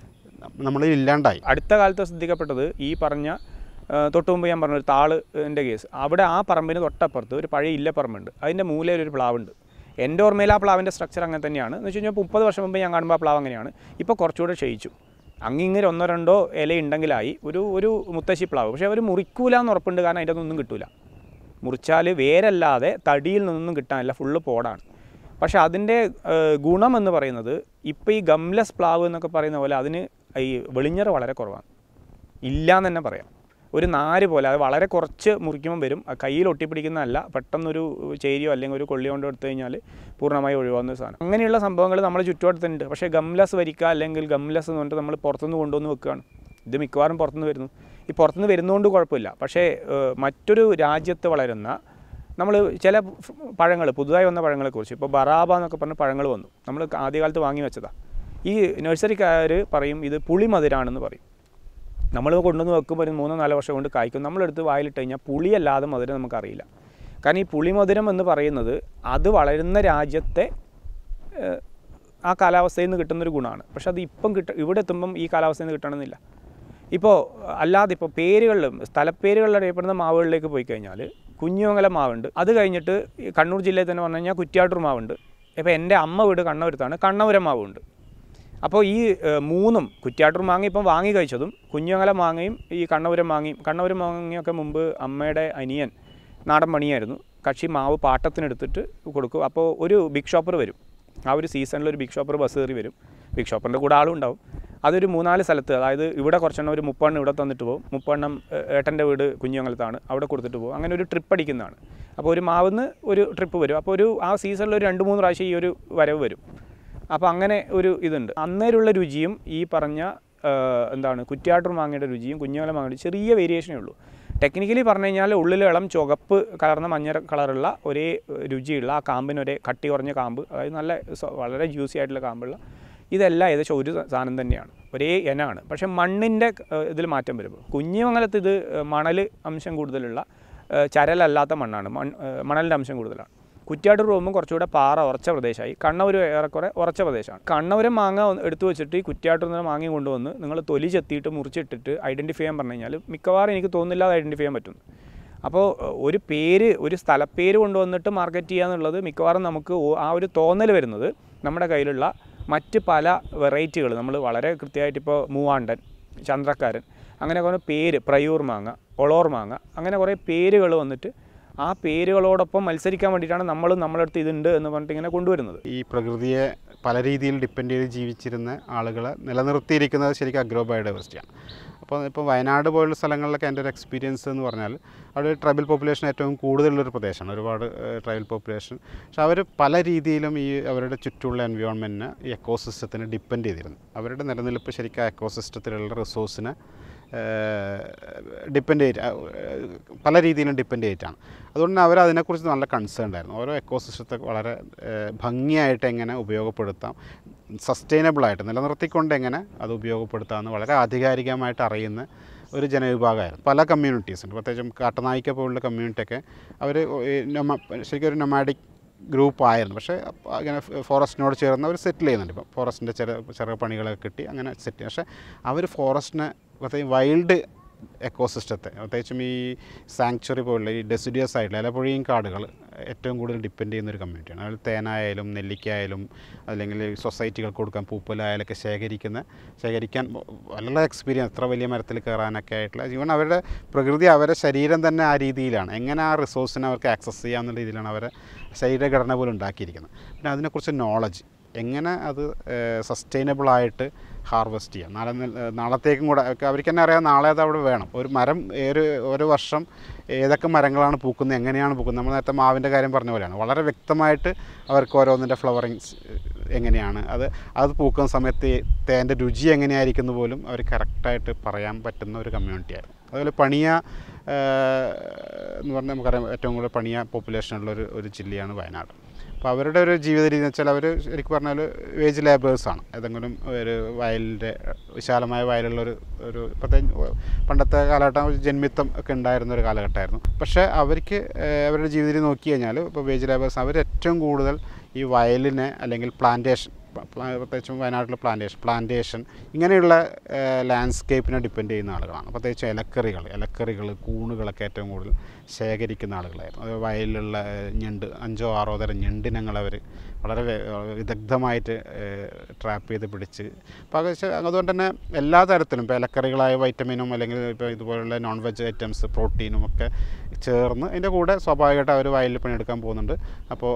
നമ്മളിൽ ഇല്ലാണ്ടായി അടുത്ത കാലത്ത് ശ്രദ്ധിക്കപ്പെട്ടത് ഈ പറഞ്ഞ ആ, തൊട്ട് മുമ്പ് ഞാൻ പറഞ്ഞ ഒരു താള് എൻ്റെ കേസ് അവിടെ ആ പറമ്പിന് തൊട്ടപ്പുറത്ത് ഒരു പഴയ ഇല്ലപ്പറമ്പുണ്ട് അതിൻ്റെ മൂലയിൽ ഒരു പ്ലാവുണ്ട് എൻ്റെ ഓർമ്മയിൽ ആ പ്ലാവിൻ്റെ സ്ട്രക്ചർ അങ്ങനെ തന്നെയാണ് എന്ന് വെച്ച് കഴിഞ്ഞാൽ മുപ്പത് വർഷം മുമ്പ് ഞാൻ കാണുമ്പോൾ ആ പ്ലാവ് അങ്ങനെയാണ് ഇപ്പോൾ കുറച്ചുകൂടെ ക്ഷയിച്ചു അങ്ങിങ്ങനെ ഒന്നോ രണ്ടോ ഇല ഉണ്ടെങ്കിലായി ഒരു ഒരു മുത്തശ്ശി പ്ലാവ് പക്ഷേ അവർ മുറിക്കൂല എന്ന് ഉറപ്പുണ്ട് കാരണം അതിൻ്റെ ഒന്നും കിട്ടൂല മുറിച്ചാൽ വേരല്ലാതെ തടിയിൽ നിന്നൊന്നും കിട്ടാനില്ല ഫുള്ള് പോടാണ് പക്ഷേ അതിൻ്റെ ഏഹ്, ഗുണം എന്ന് പറയുന്നത് ഇപ്പോൾ ഈ ഗംലെസ് പ്ലാവ് എന്നൊക്കെ പറയുന്ന പോലെ അതിന് ഈ വെളിഞ്ഞറ് വളരെ കുറവാണ് ഇല്ല എന്ന് തന്നെ പറയാം ഒരു നാര് പോലെ അത് വളരെ കുറച്ച് മുറിക്കുമ്പോൾ വരും അത് കയ്യിൽ ഒട്ടിപ്പിടിക്കുന്നതല്ല പെട്ടെന്നൊരു ചേരിയോ അല്ലെങ്കിൽ ഒരു കൊള്ളി കൊണ്ടോ എടുത്തു കഴിഞ്ഞാൽ പൂർണ്ണമായി ഒഴിവാകുന്ന സാധനം അങ്ങനെയുള്ള സംഭവങ്ങൾ നമ്മുടെ ചുറ്റുവട്ടത്തുണ്ട് പക്ഷേ ഗംലസ് വരിക്കുക അല്ലെങ്കിൽ ഗംലസ് എന്ന് പറഞ്ഞിട്ട് നമ്മൾ പുറത്തുനിന്ന് കൊണ്ടുവന്ന് വെക്കുകയാണ് ഇത് മിക്കവാറും പുറത്തുനിന്ന് വരുന്നു ഈ പുറത്തുനിന്ന് വരുന്നതുകൊണ്ട് കുഴപ്പമില്ല പക്ഷേ ഏഹ്, മറ്റൊരു രാജ്യത്ത് വളരുന്ന നമ്മൾ ചില പഴങ്ങൾ പുതുതായി വന്ന പഴങ്ങളെക്കുറിച്ച് ഇപ്പോൾ ബറാബ എന്നൊക്കെ പറഞ്ഞ പഴങ്ങൾ വന്നു നമ്മൾ ആദ്യകാലത്ത് വാങ്ങി വെച്ചതാണ് ഈ നഴ്സറിക്കാർ പറയും ഇത് പുളിമധുരാണെന്ന് പറയും നമ്മൾ കൊണ്ടുവന്ന് വെക്കുമ്പോൾ ഒരു മൂന്നോ നാലോ വർഷം കൊണ്ട് കായ്ക്കും നമ്മളെടുത്ത് വായിലിട്ട് കഴിഞ്ഞാൽ പുളിയല്ലാതെ മധുരം നമുക്കറിയില്ല കാരണം ഈ പുളിമധുരം എന്ന് പറയുന്നത് അത് വളരുന്ന രാജ്യത്തെ ഏഹ്, ആ കാലാവസ്ഥയിൽ നിന്ന് കിട്ടുന്നൊരു ഗുണമാണ് പക്ഷെ അത് ഇപ്പം കിട്ട ഇവിടെ എത്തുമ്പം ഈ കാലാവസ്ഥയിൽ നിന്ന് കിട്ടണമെന്നില്ല ഇപ്പോൾ അല്ലാതെ ഇപ്പോൾ പേരുകളിലും സ്ഥലപ്പേരുകളിൽ അറിയപ്പെടുന്ന മാവുകളിലേക്ക് പോയി കഴിഞ്ഞാൽ കുഞ്ഞുമംഗലം മാവുണ്ട് അത് കഴിഞ്ഞിട്ട് ഈ കണ്ണൂർ ജില്ലയിൽ തന്നെ പറഞ്ഞു കഴിഞ്ഞാൽ കുറ്റ്യാട്ടൂർ മാവുണ്ട് ഇപ്പോൾ എൻ്റെ അമ്മ വീട് കണ്ണൂരത്താണ് കണ്ണപുരം മാവുണ്ട് അപ്പോൾ ഈ ഏഹ്, മൂന്നും കുറ്റ്യാട്ടൂർ മാങ്ങ ഇപ്പം വാങ്ങി കഴിച്ചതും കുഞ്ഞുമംഗലം മാങ്ങയും ഈ കണ്ണപുരം മാങ്ങയും കണ്ണപുരം മാങ്ങയൊക്കെ മുമ്പ് അമ്മയുടെ അനിയൻ നാടൻ പണിയായിരുന്നു കക്ഷി മാവ് പാട്ടത്തിനെടുത്തിട്ട് കൊടുക്കും അപ്പോൾ ഒരു ബിഗ് ഷോപ്പർ വരും ആ ഒരു സീസണിൽ ഒരു ബിഗ് ഷോപ്പർ ബസ് കയറി വരും ബിഗ് ഷോപ്പറിൻ്റെ കൂടെ ആളും ഉണ്ടാവും അതൊരു മൂന്നാല് സ്ഥലത്ത് അതായത് ഇവിടെ കുറച്ചെണ്ണം ഒരു മുപ്പെണ്ണം ഇവിടെ തന്നിട്ട് പോകും മുപ്പെണ്ണം ഏ- ഏട്ടൻ്റെ വീട് കുഞ്ഞുമംഗലത്താണ് അവിടെ കൊടുത്തിട്ട് പോകും അങ്ങനെ ഒരു ട്രിപ്പ് അടിക്കുന്നതാണ് അപ്പോൾ ഒരു മാവിന്ന് ഒരു ട്രിപ്പ് വരും അപ്പോൾ ഒരു ആ സീസണിൽ ഒരു രണ്ട് മൂന്ന് പ്രാവശ്യം ഈ ഒരു വരവ് വരും അപ്പോൾ അങ്ങനെ ഒരു ഇതുണ്ട് അന്നേരമുള്ള രുചിയും ഈ പറഞ്ഞ ആ, എന്താണ് കുറ്റ്യാട്ടൂർ മാങ്ങയുടെ രുചിയും കുഞ്ഞുമല മാങ്ങയുടെ ചെറിയ വേരിയേഷനേ ഉള്ളൂ ടെക്നിക്കലി പറഞ്ഞു കഴിഞ്ഞാൽ ഉള്ളിൽ ഇളം ചുവപ്പ് കലർന്ന മഞ്ഞ കളറുള്ള ഒരേ ഏഹ്, രുചിയുള്ള ആ കാമ്പിന് ഒരേ കട്ടി കുറഞ്ഞ കാമ്പ് അതായത് നല്ല സ- വളരെ ജ്യൂസി ആയിട്ടുള്ള കാമ്പുള്ള ഇതെല്ലാം ഏകദേശം ഒരു സാധനം തന്നെയാണ് ഒരേ ഇനമാണ് പക്ഷേ മണ്ണിൻ്റെ ഇതിൽ മാറ്റം വരുമ്പോൾ കുഞ്ഞിമംഗലത്ത് ഇത് മണൽ അംശം കൂടുതലുള്ള ഏഹ്, ചരലല്ലാത്ത മണ്ണാണ് മൺ ഏഹ്, മണലിൻ്റെ അംശം കൂടുതലാണ് കുറ്റ്യാട്ടൂർ പോകുമ്പോൾ കുറച്ചുകൂടെ പാറ ഉറച്ച പ്രദേശമായി കണ്ണൂർ ഏറെക്കുറെ ഉറച്ച പ്രദേശമാണ് കണ്ണൂരം മാങ്ങ ഒന്ന് എടുത്തു വെച്ചിട്ട് ഈ കുറ്റ്യാട്ടൂർ നിന്ന് മാങ്ങ കൊണ്ടുവന്ന് നിങ്ങൾ തൊലി ചെത്തിയിട്ട് മുറിച്ചിട്ടിട്ട് ഐഡൻറ്റിഫൈ ചെയ്യാൻ പറഞ്ഞു കഴിഞ്ഞാൽ മിക്കവാറും എനിക്ക് തോന്നുന്നില്ല അത് ഐഡൻറ്റിഫൈ ചെയ്യാൻ പറ്റും അപ്പോൾ ഏഹ്, ഒരു പേര് ഒരു സ്ഥലപ്പേര് കൊണ്ടുവന്നിട്ട് മാർക്കറ്റ് ചെയ്യുക എന്നുള്ളത് മിക്കവാറും നമുക്ക് ഓ- ആ ഒരു തോന്നൽ വരുന്നത് നമ്മുടെ കയ്യിലുള്ള മറ്റ് പല വെറൈറ്റികൾ നമ്മൾ വളരെ കൃത്യമായിട്ട് ഇപ്പോൾ മൂവാണ്ടൻ ചന്ദ്രക്കാരൻ അങ്ങനെ കുറേ പേര് പ്രയൂർ മാങ്ങ ഒളോർ മാങ്ങ അങ്ങനെ കുറേ പേരുകൾ വന്നിട്ട് ആ പേരുകളോടൊപ്പം മത്സരിക്കാൻ വേണ്ടിയിട്ടാണ് നമ്മൾ നമ്മളെ അടുത്ത് ഇതുണ്ട് എന്ന് പറഞ്ഞിട്ട് ഇങ്ങനെ കൊണ്ടുവരുന്നത് ഈ പ്രകൃതിയെ പല രീതിയിൽ ഡിപ്പെൻഡ് ചെയ്ത് ജീവിച്ചിരുന്ന ആളുകളെ നിലനിർത്തിയിരിക്കുന്നത് ശരിക്കും അഗ്രോ ബയോഡൈവേഴ്സിറ്റിയാണ് അപ്പോൾ ഇപ്പോൾ വയനാട് പോലുള്ള സ്ഥലങ്ങളിലൊക്കെ എൻ്റെ ഒരു എക്സ്പീരിയൻസ് എന്ന് പറഞ്ഞാൽ അവിടെ ട്രൈബൽ പോപ്പുലേഷൻ ഏറ്റവും കൂടുതലുള്ളൊരു പ്രദേശമാണ് ഒരുപാട് ട്രൈബൽ പോപ്പുലേഷൻ പക്ഷെ അവർ പല രീതിയിലും ഈ അവരുടെ ചുറ്റുമുള്ള എൻവയോൺമെൻറ്റിനെ ഈ എക്കോസിസ്റ്റത്തിന് ഡിപ്പെൻഡ് ചെയ്തിരുന്നു അവരുടെ നിലനിൽപ്പ് ശരിക്കും ആ എക്കോസിസ്റ്റത്തിലുള്ള റിസോഴ്സിനെ ഡിപ്പെൻഡ് ചെയ്ത് പല രീതിയിലും ഡിപ്പെൻഡ് ചെയ്തിട്ടാണ് അതുകൊണ്ട് തന്നെ അവർ അതിനെക്കുറിച്ച് നല്ല കൺസേൺ ഉണ്ടായിരുന്നു ഓരോ എക്കോസിസ്റ്റത്തെ വളരെ ഏഹ്, ഭംഗിയായിട്ട് എങ്ങനെ ഉപയോഗപ്പെടുത്താം സസ്റ്റൈനബിളായിട്ട് നിലനിർത്തിക്കൊണ്ട് എങ്ങനെ അത് ഉപയോഗപ്പെടുത്താമെന്ന് വളരെ ആധികാരികമായിട്ട് അറിയുന്ന ഒരു ജനവിഭാഗമായിരുന്നു പല കമ്മ്യൂണിറ്റീസ് ഉണ്ട് പ്രത്യേകിച്ചും കാട്ടനായിക്ക പോലുള്ള കമ്മ്യൂണിറ്റിയൊക്കെ അവർ ശരിക്കും ഒരു നൊമാഡിക് ഗ്രൂപ്പ് ആയിരുന്നു പക്ഷേ അപ്പ- അങ്ങനെ ഫോറസ്റ്റിനോട് ചേർന്ന് അവർ സെറ്റിൽ ചെയ്യുന്നുണ്ട് ഇപ്പം ഫോറസ്റ്റിൻ്റെ ചെറിയ ചെറിയ പണികളൊക്കെ കിട്ടി അങ്ങനെ സെറ്റ് ചെയ്യും പക്ഷേ അവർ ഫോറസ്റ്റിനെ പ്രത്യേകം വൈൽഡ് എക്കോസിസ്റ്റത്തെ പ്രത്യേകിച്ചും ഈ സാങ്ച്വറി പോലുള്ള ഈ ഡെസിഡിയസ് ആയിട്ടുള്ള ഇലപൊഴിയും കാടുകൾ ഏറ്റവും കൂടുതൽ ഡിപ്പെൻഡ് ചെയ്യുന്ന ഒരു കമ്മ്യൂണിറ്റിയാണ് അതിൽ തേനായാലും നെല്ലിക്കായാലും അല്ലെങ്കിൽ സൊസൈറ്റികൾക്ക് കൊടുക്കാൻ പൂപ്പലായാലൊക്കെ ശേഖരിക്കുന്ന ശേഖരിക്കാൻ വളരെ എക്സ്പീരിയൻസ് എത്ര വലിയ മരത്തിൽ കയറാനൊക്കെ ആയിട്ടുള്ള ഈവൻ അവരുടെ പ്രകൃതി അവരുടെ ശരീരം തന്നെ ആ രീതിയിലാണ് എങ്ങനെ ആ റിസോഴ്സിനെ അവർക്ക് ആക്സസ് ചെയ്യാമെന്നുള്ള രീതിയിലാണ് അവരെ ശരീരഘടന പോലും ഉണ്ടാക്കിയിരിക്കുന്നത് പിന്നെ അതിനെക്കുറിച്ച് നോളജ് എങ്ങനെ അത് സസ്റ്റൈനബിളായിട്ട് ഹാർവെസ്റ്റ് ചെയ്യാം നാളെ നി- ഏഹ് നാളത്തേക്കും കൂടെ ഒക്കെ അവർക്ക് തന്നെ അറിയാം നാളെ അത് അവിടെ വേണം ഒരു മരം ഒരു ഒരു വർഷം ഏതൊക്കെ മരങ്ങളാണ് പൂക്കുന്നത് എങ്ങനെയാണ് പൂക്കുന്നത് നമ്മൾ നേരത്തെ മാവിൻ്റെ കാര്യം പറഞ്ഞ പോലെയാണ് വളരെ വ്യക്തമായിട്ട് അവർക്ക് ഓരോന്നിൻ്റെ ഫ്ലവറിങ്സ് എങ്ങനെയാണ് അത് അത് പൂക്കുന്ന സമയത്ത് തേൻ്റെ രുചി എങ്ങനെയായിരിക്കുന്നു പോലും അവർ കറക്റ്റായിട്ട് പറയാൻ പറ്റുന്ന ഒരു കമ്മ്യൂണിറ്റിയായിരുന്നു അതുപോലെ പണിയ ഏഹ്, എന്ന് പറഞ്ഞാൽ നമുക്കറിയാം ഏറ്റവും കൂടുതൽ പണിയ പോപ്പുലേഷനുള്ള ഒരു ഒരു ജില്ലയാണ് വയനാട് അപ്പോൾ അവരുടെ ഒരു ജീവിത രീതി എന്ന് വെച്ചാൽ അവർ ശരിക്കും പറഞ്ഞാൽ വേജ് ലേബേഴ്സാണ് ഏതെങ്കിലും ഒരു വയലിൻ്റെ വിശാലമായ വയലുള്ള ഒരു ഒരു പ്രത്യേക പണ്ടത്തെ കാലഘട്ടം ഒരു ജന്മിത്വം ഒക്കെ ഉണ്ടായിരുന്ന ഒരു കാലഘട്ടമായിരുന്നു പക്ഷേ അവർക്ക് ഏഹ്, അവരുടെ ജീവിത രീതി നോക്കി കഴിഞ്ഞാൽ ഇപ്പോൾ വേജ് ലേബേഴ്സ് അവർ ഏറ്റവും കൂടുതൽ ഈ വയലിനെ അല്ലെങ്കിൽ പ്ലാന്റേഷൻ പ്രത്യേകിച്ചും വയനാട്ടിലെ പ്ലാന്റേഷൻ പ്ലാന്റേഷൻ ഇങ്ങനെയുള്ള ലാൻഡ്സ്കേപ്പിനെ ഡിപ്പെൻഡ് ചെയ്യുന്ന ആളുകളാണ് പ്രത്യേകിച്ച് ഇലക്കറികൾ ഇലക്കറികൾ കൂണുകളൊക്കെ ഏറ്റവും കൂടുതൽ ശേഖരിക്കുന്ന ആളുകളായിരുന്നു അത് വയലിലുള്ള ഏഹ്, ഞണ്ട് അഞ്ചോ ആറോ തരം ഞണ്ടിനങ്ങൾ അവർ വളരെ വേ- വിദഗ്ധമായിട്ട് ട്രാപ്പ് ചെയ്ത് പിടിച്ച് അപ്പോൾ അത് വെച്ചാൽ അതുകൊണ്ട് തന്നെ എല്ലാ തരത്തിലും ഇപ്പോൾ ഇലക്കറികളായ വൈറ്റമിനും അല്ലെങ്കിൽ ഇപ്പോൾ ഇതുപോലുള്ള നോൺ വെജ് ഐറ്റംസ് പ്രോട്ടീനും ഒക്കെ ചേർന്ന് അതിൻ്റെ കൂടെ സ്വാഭാവികമായിട്ട് അവർ വയലിൽ പണിയെടുക്കാൻ പോകുന്നുണ്ട് അപ്പോൾ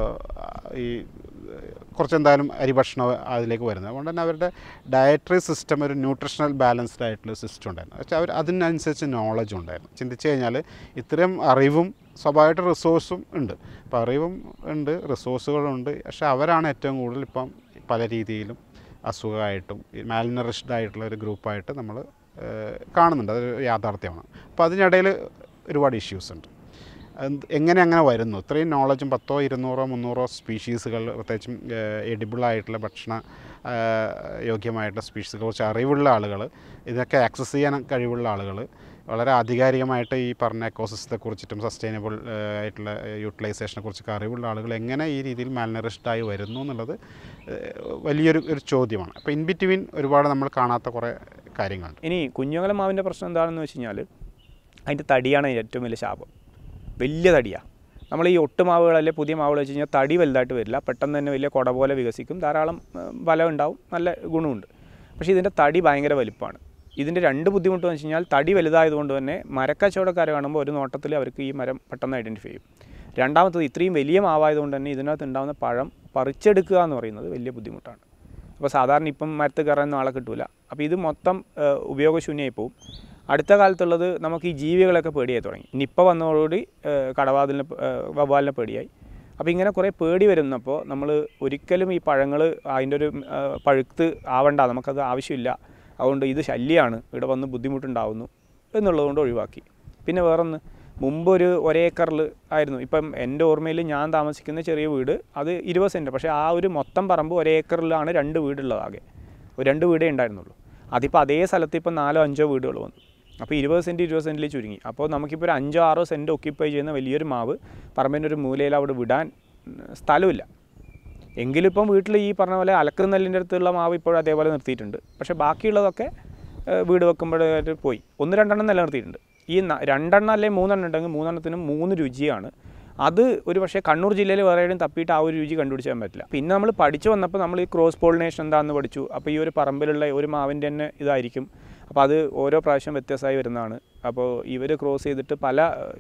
ഈ കുറച്ച് എന്തായാലും അരിഭക്ഷണം അതിലേക്ക് വരുന്നത് അതുകൊണ്ട് തന്നെ അവരുടെ ഡയറ്ററി സിസ്റ്റം ഒരു ന്യൂട്രീഷണൽ ബാലൻസ്ഡ് ആയിട്ടുള്ള സിസ്റ്റം ഉണ്ടായിരുന്നു പക്ഷേ അവർ അതിനനുസരിച്ച് നോളജും ഉണ്ടായിരുന്നു ചിന്തിച്ച് കഴിഞ്ഞാൽ ഇത്രയും അറിവും സ്വാഭാവികമായിട്ട് റിസോഴ്സും ഉണ്ട് അപ്പോൾ അറിവും ഉണ്ട് റിസോഴ്സുകളുണ്ട് പക്ഷേ അവരാണ് ഏറ്റവും കൂടുതൽ ഇപ്പം പല രീതിയിലും അസുഖമായിട്ടും മാലിനറിഷ്ഡ് ആയിട്ടുള്ള ഒരു ഗ്രൂപ്പായിട്ട് നമ്മൾ കാണുന്നുണ്ട് അതൊരു യാഥാർത്ഥ്യമാണ് അപ്പോൾ അതിനിടയിൽ ഒരുപാട് ഇഷ്യൂസ് ഉണ്ട് എന്ത്- എങ്ങനെ അങ്ങനെ വരുന്നു ഇത്രയും നോളജും പത്തോ ഇരുന്നൂറോ മുന്നൂറോ സ്പീഷീസുകൾ പ്രത്യേകിച്ചും എഡിബിൾ ആയിട്ടുള്ള ഭക്ഷണ ആ, യോഗ്യമായിട്ടുള്ള സ്പീഷീസുകളെ കുറിച്ച് അറിവുള്ള ആളുകൾ ഇതൊക്കെ ആക്സസ് ചെയ്യാൻ കഴിവുള്ള ആളുകൾ വളരെ ആധികാരികമായിട്ട് ഈ പറഞ്ഞ എക്കോസിസ്റ്റത്തെ കുറിച്ചിട്ടും സസ്റ്റൈനബിൾ ആയിട്ടുള്ള യൂട്ടിലൈസേഷനെ കുറിച്ചൊക്കെ അറിവുള്ള ആളുകൾ എങ്ങനെ ഈ രീതിയിൽ malnourished ആയി വരുന്നു എന്നുള്ളത് ഏഹ്, വലിയൊരു ഒരു ചോദ്യമാണ് അപ്പോൾ ഇൻ ബിറ്റ്വീൻ ഒരുപാട് നമ്മൾ കാണാത്ത കുറേ കാര്യങ്ങളുണ്ട് ഇനി കുഞ്ഞുങ്ങളെ മാവിൻ്റെ പ്രശ്നം എന്താണെന്ന് വെച്ച് കഴിഞ്ഞാൽ അതിൻ്റെ തടിയാണ് അതിൻ്റെ ഏറ്റവും വലിയ ശാപം വലിയ തടിയാണ് നമ്മൾ ഈ ഒട്ടുമാവുകളല്ലേ പുതിയ മാവുകൾ വെച്ച് കഴിഞ്ഞാൽ തടി വലുതായിട്ട് വരില്ല പെട്ടെന്ന് തന്നെ വലിയ കുട പോലെ വികസിക്കും ധാരാളം ഏഹ്, ബലം ഉണ്ടാവും നല്ല ഗുണമുണ്ട് പക്ഷേ ഇതിൻ്റെ തടി ഭയങ്കര വലിപ്പമാണ് ഇതിൻ്റെ രണ്ട് ബുദ്ധിമുട്ട് എന്ന് വെച്ച് കഴിഞ്ഞാൽ തടി വലുതായതുകൊണ്ട് തന്നെ മരക്കച്ചവടക്കാരെ കാണുമ്പോൾ ഒരു നോട്ടത്തിൽ അവർക്ക് ഈ മരം പെട്ടെന്ന് ഐഡൻറ്റിഫൈ ചെയ്യും രണ്ടാമത്തത് ഇത്രയും വലിയ മാവായതുകൊണ്ട് തന്നെ ഇതിനകത്ത് ഉണ്ടാകുന്ന പഴം പറിച്ചെടുക്കുക എന്ന് പറയുന്നത് വലിയ ബുദ്ധിമുട്ടാണ് അപ്പോൾ സാധാരണ ഇപ്പം മരത്ത് കയറാനൊന്നും ആളെ കിട്ടൂല അപ്പോൾ ഇത് മൊത്തം ഏഹ്, ഉപയോഗശൂന്യമായി പോകും അടുത്ത കാലത്തുള്ളത് നമുക്ക് ഈ ജീവികളൊക്കെ പേടിയായി തുടങ്ങി നിപ്പ വന്നതോടുകൂടി ഏഹ്, കടവാതിലിനെ പ- ഏഹ്, വവ്വാലിനെ പേടിയായി അപ്പോൾ ഇങ്ങനെ കുറേ പേടി വരുന്നപ്പോൾ നമ്മൾ ഒരിക്കലും ഈ പഴങ്ങൾ അതിൻ്റെ ഒരു ഏഹ്, പഴുത്ത് ആവണ്ട നമുക്കത് ആവശ്യമില്ല അതുകൊണ്ട് ഇത് ശല്യമാണ് ഇവിടെ വന്ന് ബുദ്ധിമുട്ടുണ്ടാവുന്നു എന്നുള്ളതുകൊണ്ട് ഒഴിവാക്കി പിന്നെ വേറൊന്ന് മുമ്പ് ഒരു ഒരേക്കറിൽ ആയിരുന്നു ഇപ്പം എൻ്റെ ഓർമ്മയിൽ ഞാൻ താമസിക്കുന്ന ചെറിയ വീട് അത് ഇരുപത് സെൻറ്റ് പക്ഷേ ആ ഒരു മൊത്തം പറമ്പ് ഒരേക്കറിലാണ് രണ്ട് വീടുള്ളത് ആകെ ഒരു രണ്ട് വീടേ ഉണ്ടായിരുന്നുള്ളൂ അതിപ്പോൾ അതേ സ്ഥലത്ത് ഇപ്പം നാലോ അഞ്ചോ വീടുകൾ വന്നു അപ്പോൾ ഇരുപത് സെൻറ്റ് ഇരുപത് സെൻറ്റിൽ ചുരുങ്ങി അപ്പോൾ നമുക്കിപ്പോൾ ഒരു അഞ്ചോ ആറോ സെൻറ്റ് ഒക്യുപ്പൈ ചെയ്യുന്ന വലിയൊരു മാവ് പറമ്പിൻ്റെ ഒരു മൂലയിൽ അവിടെ വിടാൻ ഉം, സ്ഥലമില്ല എങ്കിലും ഇപ്പം വീട്ടിൽ ഈ പറഞ്ഞ പോലെ അലക്കുന്ന നെല്ലിൻ്റെ അടുത്തുള്ള മാവ് ഇപ്പോഴും അതേപോലെ നിർത്തിയിട്ടുണ്ട് പക്ഷേ ബാക്കിയുള്ളതൊക്കെ ഏഹ്, വീട് വെക്കുമ്പോഴായിട്ട് പോയി ഒന്ന് രണ്ടെണ്ണം നിലനിർത്തിയിട്ടുണ്ട് ഈ ന- രണ്ടെണ്ണം അല്ലെങ്കിൽ മൂന്നെണ്ണം ഉണ്ടെങ്കിൽ മൂന്നെണ്ണത്തിനും മൂന്ന് രുചിയാണ് അത് ഒരു പക്ഷേ കണ്ണൂർ ജില്ലയിൽ വേറെ എവിടെയും തപ്പിയിട്ട് ആ ഒരു രുചി കണ്ടുപിടിച്ചാൻ പറ്റില്ല പിന്നെ നമ്മൾ പഠിച്ചു വന്നപ്പോൾ നമ്മൾ ഈ ക്രോസ് പോളിനേഷൻ എന്താണെന്ന് പഠിച്ചു അപ്പോൾ ഈ ഒരു പറമ്പിലുള്ള ഒരു മാവിൻ്റെ തന്നെ ഇതായിരിക്കും അപ്പോൾ അത് ഓരോ പ്രാവശ്യം വ്യത്യാസമായി വരുന്നതാണ് അപ്പോൾ ഇവർ ക്രോസ് ചെയ്തിട്ട് പല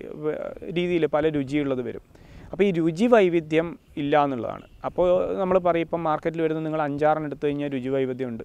രീതിയിൽ പല രുചിയുള്ളത് വരും അപ്പോൾ ഈ രുചി വൈവിധ്യം ഇല്ല എന്നുള്ളതാണ് അപ്പോൾ നമ്മൾ പറയും ഇപ്പം മാർക്കറ്റിൽ വരുന്ന നിങ്ങൾ അഞ്ചാറെണ്ണം എടുത്തു കഴിഞ്ഞാൽ രുചി വൈവിധ്യമുണ്ട്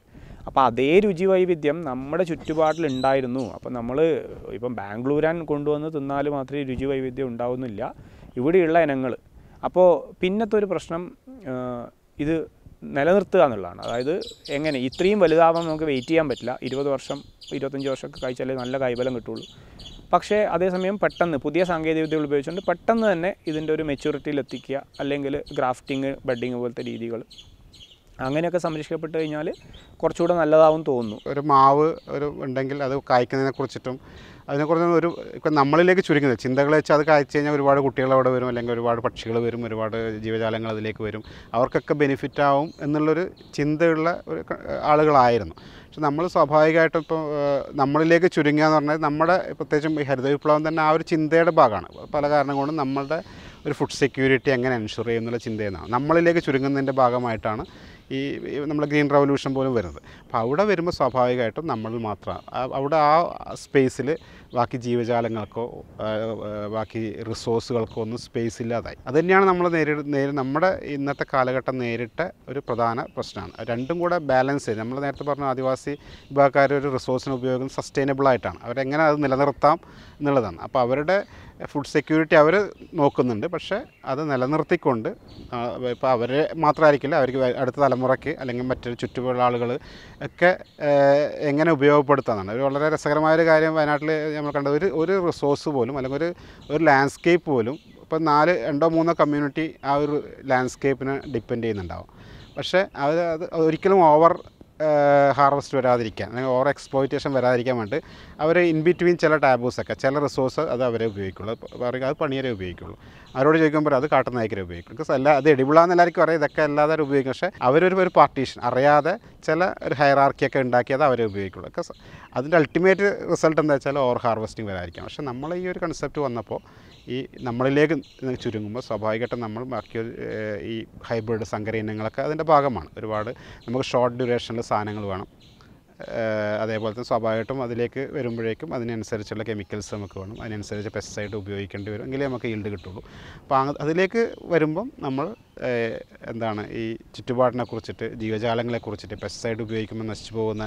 അപ്പോൾ അതേ രുചി വൈവിധ്യം നമ്മുടെ ചുറ്റുപാടിലുണ്ടായിരുന്നു അപ്പോൾ നമ്മൾ ഇപ്പം ബാംഗ്ലൂരാൻ കൊണ്ടുവന്ന് തിന്നാൽ മാത്രമേ രുചി വൈവിധ്യം ഉണ്ടാവുന്നില്ല ഇവിടെയുള്ള ഇനങ്ങൾ അപ്പോൾ പിന്നത്തെ ഒരു പ്രശ്നം ആ, ഇത് നിലനിർത്തുക എന്നുള്ളതാണ് അതായത് എങ്ങനെ ഇത്രയും വലുതാവാൻ നമുക്ക് വെയിറ്റ് ചെയ്യാൻ പറ്റില്ല ഇരുപത് വർഷം ഇരുപത്തഞ്ച് വർഷമൊക്കെ കഴിച്ചാലേ നല്ല കൈബലം കിട്ടുള്ളൂ പക്ഷേ അതേസമയം പെട്ടെന്ന് പുതിയ സാങ്കേതികവിദ്യകൾ ഉപയോഗിച്ചുകൊണ്ട് പെട്ടെന്ന് തന്നെ ഇതിൻ്റെ ഒരു മെച്യൂരിറ്റിയിൽ എത്തിക്കുക അല്ലെങ്കിൽ ഗ്രാഫ്റ്റിംഗ് ബഡ്ഡിങ് പോലത്തെ രീതികൾ അങ്ങനെയൊക്കെ സംരക്ഷിക്കപ്പെട്ട് കഴിഞ്ഞാൽ കുറച്ചുകൂടെ നല്ലതാവും തോന്നുന്നു ഒരു മാവ് ഒരു ഉണ്ടെങ്കിൽ അത് കായ്ക്കുന്നതിനെ കുറിച്ചിട്ടും അതിനെക്കുറിച്ച് ഒരു ഇപ്പം നമ്മളിലേക്ക് ചുരുങ്ങുന്നത് ചിന്തകൾ വെച്ച് അത് കായ്ച്ചു കഴിഞ്ഞാൽ ഒരുപാട് കുട്ടികൾ അവിടെ വരും അല്ലെങ്കിൽ ഒരുപാട് പക്ഷികൾ വരും ഒരുപാട് ജീവജാലങ്ങൾ അതിലേക്ക് വരും അവർക്കൊക്കെ ബെനിഫിറ്റ് ആവും എന്നുള്ളൊരു ചിന്തയുള്ള ഒരു ക- ആളുകളായിരുന്നു പക്ഷെ നമ്മൾ സ്വാഭാവികമായിട്ടും ഇപ്പോൾ നമ്മളിലേക്ക് ചുരുങ്ങുക എന്ന് പറഞ്ഞാൽ നമ്മുടെ പ്രത്യേകിച്ചും ഈ ഹരിത വിപ്ലവം തന്നെ ആ ഒരു ചിന്തയുടെ ഭാഗമാണ് പല കാരണം കൊണ്ടും നമ്മളുടെ ഒരു ഫുഡ് സെക്യൂരിറ്റി എങ്ങനെ എൻഷുർ ചെയ്യും എന്നുള്ള ചിന്തയെന്നാണ് നമ്മളിലേക്ക് ചുരുങ്ങുന്നതിൻ്റെ ഭാഗമായിട്ടാണ് ഈ ഈ നമ്മുടെ ഗ്രീൻ റവല്യൂഷൻ പോലും വരുന്നത് അപ്പോൾ അവിടെ വരുമ്പോൾ സ്വാഭാവികമായിട്ടും നമ്മൾ മാത്രം അവിടെ ആ സ്പേസിൽ ബാക്കി ജീവജാലങ്ങൾക്കോ ആ, ആ, ബാക്കി റിസോഴ്സുകൾക്കോ ഒന്നും സ്പേസ് ഇല്ലാതായി അത് തന്നെയാണ് നമ്മൾ നേരിട നേരി നമ്മുടെ ഇന്നത്തെ കാലഘട്ടം നേരിട്ട ഒരു പ്രധാന പ്രശ്നമാണ് അത് രണ്ടും കൂടെ ബാലൻസ് ചെയ്ത് നമ്മൾ നേരത്തെ പറഞ്ഞ ആദിവാസി വിഭാഗക്കാർ ഒരു റിസോഴ്സിന് ഉപയോഗം സസ്റ്റൈനബിൾ ആയിട്ടാണ് അവരെങ്ങനെ അത് നിലനിർത്താം എന്നുള്ളതാണ് അപ്പോൾ അവരുടെ ഫുഡ് സെക്യൂരിറ്റി അവർ നോക്കുന്നുണ്ട് പക്ഷേ അത് നിലനിർത്തിക്കൊണ്ട് ഇപ്പോൾ അവരെ മാത്രമായിരിക്കില്ല അവർക്ക് വ- അടുത്ത തലമുറയ്ക്ക് അല്ലെങ്കിൽ മറ്റൊരു ചുറ്റുമുള്ള ആളുകൾ ഒക്കെ ഏഹ്, എങ്ങനെ ഉപയോഗപ്പെടുത്താമെന്നാണ് ഒരു വളരെ രസകരമായ ഒരു കാര്യം വയനാട്ടിൽ നമ്മൾ കണ്ടത് ഒരു ഒരു റിസോഴ്സ് പോലും അല്ലെങ്കിൽ ഒരു ഒരു ലാൻഡ്സ്കേപ്പ് പോലും ഇപ്പം നാല് രണ്ടോ മൂന്നോ കമ്മ്യൂണിറ്റി ആ ഒരു ലാൻഡ്സ്കേപ്പിനെ ഡിപ്പെൻഡ് ചെയ്യുന്നുണ്ടാവും പക്ഷേ അത് അത് ഒരിക്കലും ഓവർ ഹാർവസ്റ്റ് വരാതിരിക്കാൻ അല്ലെങ്കിൽ ഓവർ എക്സ്പ്ലോയിറ്റേഷൻ വരാതിരിക്കാൻ വേണ്ടി അവർ ഇൻ ബിറ്റ്വീൻ ചില ടാബൂസൊക്കെ ചില റിസോഴ്സ് അത് അവരെ ഉപയോഗിക്കുള്ളൂ അത് പറയും അത് പണിയരെ ഉപയോഗിക്കുള്ളൂ അവരോട് ചോദിക്കുമ്പോൾ അത് കാട്ടുനായ്ക്കരെ ഉപയോഗിക്കും ബിക്കോസ് അല്ല അത് എഡിബിളാന്ന് എല്ലാവർക്കും അറിയാം ഇതൊക്കെ അല്ലാതെ അവർ ഉപയോഗിക്കും പക്ഷേ അവരൊരു ഒരു പാർട്ടീഷൻ അറിയാതെ ചില ഒരു ഹയറാർക്കിയൊക്കെ ഉണ്ടാക്കിയത് അവരെ ഉപയോഗിക്കുള്ളൂ ബിക്കോസ് അതിൻ്റെ അൾട്ടിമേറ്റ് റിസൾട്ട് എന്താ വെച്ചാൽ ഓവർ ഹാർവസ്റ്റിംഗ് വരാതിരിക്കാം പക്ഷേ നമ്മൾ ഈ ഒരു കൺസെപ്റ്റ് വന്നപ്പോൾ ഈ നമ്മളിലേക്ക് ചുരുങ്ങുമ്പോൾ സ്വാഭാവികമായിട്ടും നമ്മൾ ബാക്കി ഒരു, ഏഹ്, ഈ ഹൈബ്രിഡ് സങ്കര ഇനങ്ങളൊക്കെ അതിൻ്റെ ഭാഗമാണ് ഒരുപാട് നമുക്ക് ഷോർട്ട് ഡ്യൂറേഷനിൽ സാധനങ്ങൾ വേണം ഏഹ്, അതേപോലെ തന്നെ സ്വാഭാവികമായിട്ടും അതിലേക്ക് വരുമ്പോഴേക്കും അതിനനുസരിച്ചുള്ള കെമിക്കൽസ് നമുക്ക് വേണം അതിനനുസരിച്ച് പെസ്റ്റിസൈഡ് ഉപയോഗിക്കേണ്ടി വരും എങ്കിലേ നമുക്ക് ഈൽഡ് കിട്ടുള്ളൂ അപ്പോൾ അങ്ങ- അതിലേക്ക് വരുമ്പം നമ്മൾ ഏഹ്, എന്താണ് ഈ ചുറ്റുപാടിനെ കുറിച്ചിട്ട് ജീവജാലങ്ങളെ കുറിച്ചിട്ട് പെസ്റ്റിസൈഡ് ഉപയോഗിക്കുമ്പോൾ നശിച്ചു പോകുന്ന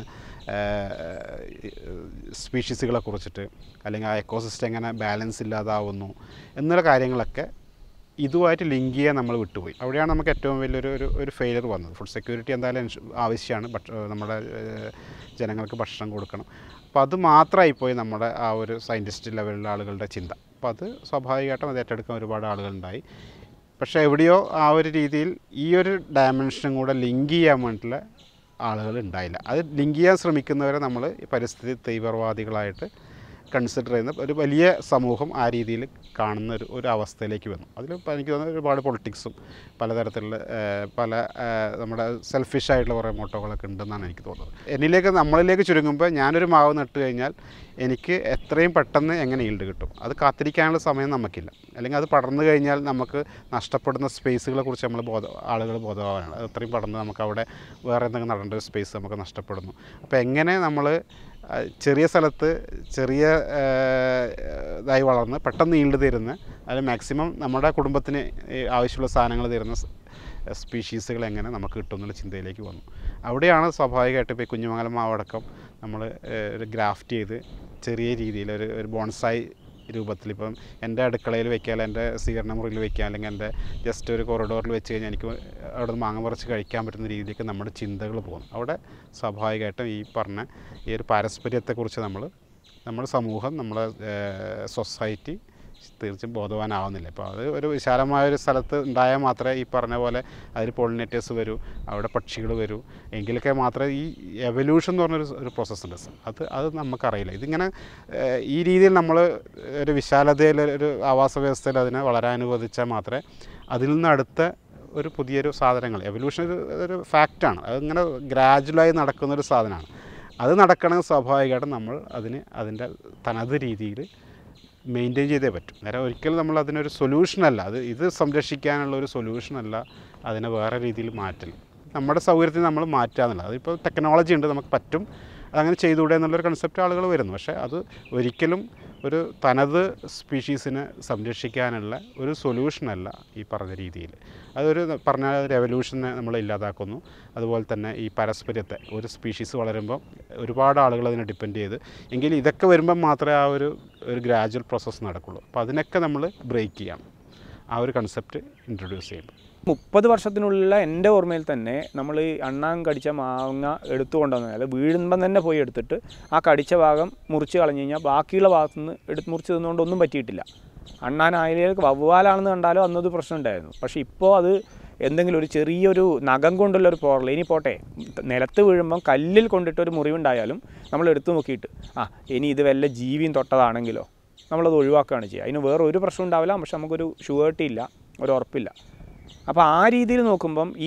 സ്പീഷീസുകളെ കുറിച്ചിട്ട് അല്ലെങ്കിൽ ആ എക്കോസിസ്റ്റം എങ്ങനെ ബാലൻസ് ഇല്ലാതാവുന്നു എന്നുള്ള കാര്യങ്ങളൊക്കെ ഇതുമായിട്ട് ലിങ്ക് ചെയ്യാൻ നമ്മൾ വിട്ടുപോയി അവിടെയാണ് നമുക്ക് ഏറ്റവും വലിയൊരു ഒരു ഒരു ഫെയിലിയർ വന്നത് ഫുഡ് സെക്യൂരിറ്റി എന്തായാലും എൻഷു- ആവശ്യമാണ് ഭക്ഷ നമ്മുടെ ഏഹ്, ജനങ്ങൾക്ക് ഭക്ഷണം കൊടുക്കണം അപ്പോൾ അത് മാത്രമായിപ്പോയി നമ്മുടെ ആ ഒരു സയൻറ്റിസ്റ്റ് ലെവലിലുള്ള ആളുകളുടെ ചിന്ത അപ്പോൾ അത് സ്വാഭാവികമായിട്ടും അത് ഏറ്റെടുക്കാൻ ഒരുപാട് ആളുകളുണ്ടായി പക്ഷേ എവിടെയോ ആ ഒരു രീതിയിൽ ഈ ഒരു ഡയമെൻഷനും കൂടെ ലിങ്ക് ചെയ്യാൻ വേണ്ടിയിട്ടുള്ള ആളുകൾ ഉണ്ടായില്ല അത് ലിങ്ക് ചെയ്യാൻ ശ്രമിക്കുന്നവരെ നമ്മൾ ഈ പരിസ്ഥിതി തീവ്രവാദികളായിട്ട് കൺസിഡർ ചെയ്യുന്ന ഒരു വലിയ സമൂഹം ആ രീതിയിൽ കാണുന്ന ഒരു ഒരു അവസ്ഥയിലേക്ക് വന്നു അതിൽ ഇപ്പം എനിക്ക് തോന്നുന്നത് ഒരുപാട് പൊളിറ്റിക്സും പലതരത്തിലുള്ള ഏഹ്, പല ഏഹ്, നമ്മുടെ സെൽഫിഷ് ആയിട്ടുള്ള കുറേ മോട്ടോകളൊക്കെ ഉണ്ടെന്നാണ് എനിക്ക് തോന്നുന്നത് എന്നിലേക്ക് നമ്മളിലേക്ക് ചുരുങ്ങുമ്പോൾ ഞാനൊരു മാവ് നട്ട് കഴിഞ്ഞാൽ എനിക്ക് എത്രയും പെട്ടെന്ന് എങ്ങനെ ഈൽഡ് കിട്ടും അത് കാത്തിരിക്കാനുള്ള സമയം നമുക്കില്ല അല്ലെങ്കിൽ അത് പടർന്നു കഴിഞ്ഞാൽ നമുക്ക് നഷ്ടപ്പെടുന്ന സ്പേസുകളെ കുറിച്ച് നമ്മൾ ബോധ ആളുകൾ ബോധവാനാണ് അത് എത്രയും പടർന്ന് നമുക്ക് അവിടെ വേറെ എന്തെങ്കിലും നടേണ്ട ഒരു സ്പേസ് നമുക്ക് നഷ്ടപ്പെടുന്നു അപ്പോൾ എങ്ങനെ നമ്മൾ ചെറിയ സ്ഥലത്ത് ചെറിയ ആ, ഇതായി വളർന്ന് പെട്ടെന്ന് ഈൽഡ് തരുന്ന അതിൽ മാക്സിമം നമ്മുടെ കുടുംബത്തിന് ഈ ആവശ്യമുള്ള സാധനങ്ങൾ തരുന്ന സ്- സ്പീഷീസുകൾ എങ്ങനെ നമുക്ക് കിട്ടും എന്നുള്ള ചിന്തയിലേക്ക് വന്നു അവിടെയാണ് സ്വാഭാവികമായിട്ട് ഇപ്പോൾ ഈ കുഞ്ഞുമംഗലം മാവടക്കം നമ്മൾ ഒരു ഗ്രാഫ്റ്റ് ചെയ്ത് ചെറിയ രീതിയിൽ ഒരു ഒരു ബോൺസായി രൂപത്തിൽ ഇപ്പം എൻ്റെ അടുക്കളയിൽ വെക്കുക അല്ലെങ്കിൽ എൻ്റെ സ്വീകരണ മുറിയിൽ വെക്കുക അല്ലെങ്കിൽ എൻ്റെ ജസ്റ്റ് ഒരു കൊറിഡോറിൽ വെച്ച് കഴിഞ്ഞാൽ എനിക്ക് അവിടെ നിന്ന് മാങ്ങ പറിച്ച് കഴിക്കാൻ പറ്റുന്ന രീതിയിലേക്ക് നമ്മുടെ ചിന്തകൾ പോകും അവിടെ സ്വാഭാവികമായിട്ടും ഈ പറഞ്ഞ ഈ ഒരു പാരസ്പര്യത്തെക്കുറിച്ച് നമ്മൾ നമ്മുടെ സമൂഹം നമ്മുടെ സൊസൈറ്റി തീർച്ചയായും ബോധവാനാവുന്നില്ല ഇപ്പോൾ അത് ഒരു വിശാലമായ ഒരു സ്ഥലത്ത് ഉണ്ടായാൽ മാത്രമേ ഈ പറഞ്ഞ പോലെ അതിൽ പോളിനേറ്റേഴ്സ് വരൂ അവിടെ പക്ഷികൾ വരൂ എങ്കിലൊക്കെ മാത്രമേ ഈ എവല്യൂഷൻ എന്ന് പറഞ്ഞൊരു ഒരു പ്രോസസ്സുണ്ട് അത് അത് നമുക്കറിയില്ല ഇതിങ്ങനെ ഏഹ്, ഈ രീതിയിൽ നമ്മൾ ഒരു വിശാലതയിൽ ഒരു ആവാസ വ്യവസ്ഥയിൽ അതിനെ വളരാൻ അനുവദിച്ചാൽ മാത്രമേ അതിൽ നിന്ന് അടുത്ത ഒരു പുതിയൊരു സാധനങ്ങൾ എവല്യൂഷൻ ഒരു ഒരു ഫാക്റ്റാണ് അതിങ്ങനെ ഗ്രാജുവലായി നടക്കുന്നൊരു സാധനമാണ് അത് നടക്കണമെങ്കിൽ സ്വാഭാവികമായിട്ടും നമ്മൾ അതിന് അതിൻ്റെ തനത് രീതിയിൽ മെയിൻറ്റെയിൻ ചെയ്തേ പറ്റും നേരം ഒരിക്കലും നമ്മൾ അതിനൊരു സൊല്യൂഷനല്ല അത് ഇത് സംരക്ഷിക്കാനുള്ള ഒരു സൊല്യൂഷനല്ല അതിനെ വേറെ രീതിയിൽ മാറ്റൽ നമ്മുടെ സൗകര്യത്തിന് നമ്മൾ മാറ്റുക എന്നുള്ളത് അതിപ്പോൾ ടെക്നോളജി ഉണ്ട് നമുക്ക് പറ്റും അതങ്ങനെ ചെയ്തുകൂടെ എന്നുള്ളൊരു കൺസെപ്റ്റ് ആളുകൾ വരുന്നു പക്ഷേ അത് ഒരിക്കലും ഒരു തനത് സ്പീഷീസിനെ സംരക്ഷിക്കാനുള്ള ഒരു സൊല്യൂഷനല്ല ഈ പറഞ്ഞ രീതിയിൽ അതൊരു പറഞ്ഞ റെവല്യൂഷനെ നമ്മൾ ഇല്ലാതാക്കുന്നു അതുപോലെ തന്നെ ഈ പരസ്പര്യത്തെ ഒരു സ്പീഷീസ് വളരുമ്പോൾ ഒരുപാട് ആളുകൾ അതിനെ ഡിപ്പെൻഡ് ചെയ്ത് എങ്കിൽ ഇതൊക്കെ വരുമ്പം മാത്രമേ ആ ഒരു ഒരു ഗ്രാജുവൽ പ്രോസസ്സ് നടക്കുള്ളൂ അപ്പോൾ അതിനൊക്കെ നമ്മൾ ബ്രേക്ക് ചെയ്യണം ആ ഒരു കൺസെപ്റ്റ് ഇൻട്രൊഡ്യൂസ് ചെയ്യുമ്പോൾ മുപ്പത് വർഷത്തിനുള്ള എൻ്റെ ഓർമ്മയിൽ തന്നെ നമ്മൾ ഈ അണ്ണാൻ കടിച്ച മാങ്ങ എടുത്തു കൊണ്ടുവന്നാൽ വീഴുമ്പം തന്നെ പോയി എടുത്തിട്ട് ആ കടിച്ച ഭാഗം മുറിച്ച് കളഞ്ഞു കഴിഞ്ഞാൽ ബാക്കിയുള്ള ഭാഗത്തു നിന്ന് എടുത്ത് മുറിച്ച് തിന്നുകൊണ്ട് ഒന്നും പറ്റിയിട്ടില്ല അണ്ണാൻ ആയിലേക്ക് വവ്വാലാണെന്ന് കണ്ടാലും അന്നത് പ്രശ്നം ഉണ്ടായിരുന്നു പക്ഷേ ഇപ്പോൾ അത് എന്തെങ്കിലും ഒരു ചെറിയൊരു നഖം കൊണ്ടുള്ള ഒരു പോറൽ ഇനി പോട്ടെ നിലത്ത് വീഴുമ്പം കല്ലിൽ കൊണ്ടിട്ട് ഒരു മുറിവുണ്ടായാലും നമ്മൾ എടുത്തു നോക്കിയിട്ട് ആ ഇനി ഇത് വല്ല ജീവിയും തൊട്ടതാണെങ്കിലോ നമ്മളത് ഒഴിവാക്കുകയാണ് ചെയ്യുക അതിന് വേറെ ഒരു പ്രശ്നം ഉണ്ടാവില്ല പക്ഷെ നമുക്കൊരു ഷുവേർട്ടി ഇല്ല ഒരു ഉറപ്പില്ല അപ്പോൾ ആ രീതിയിൽ നോക്കുമ്പം ഈ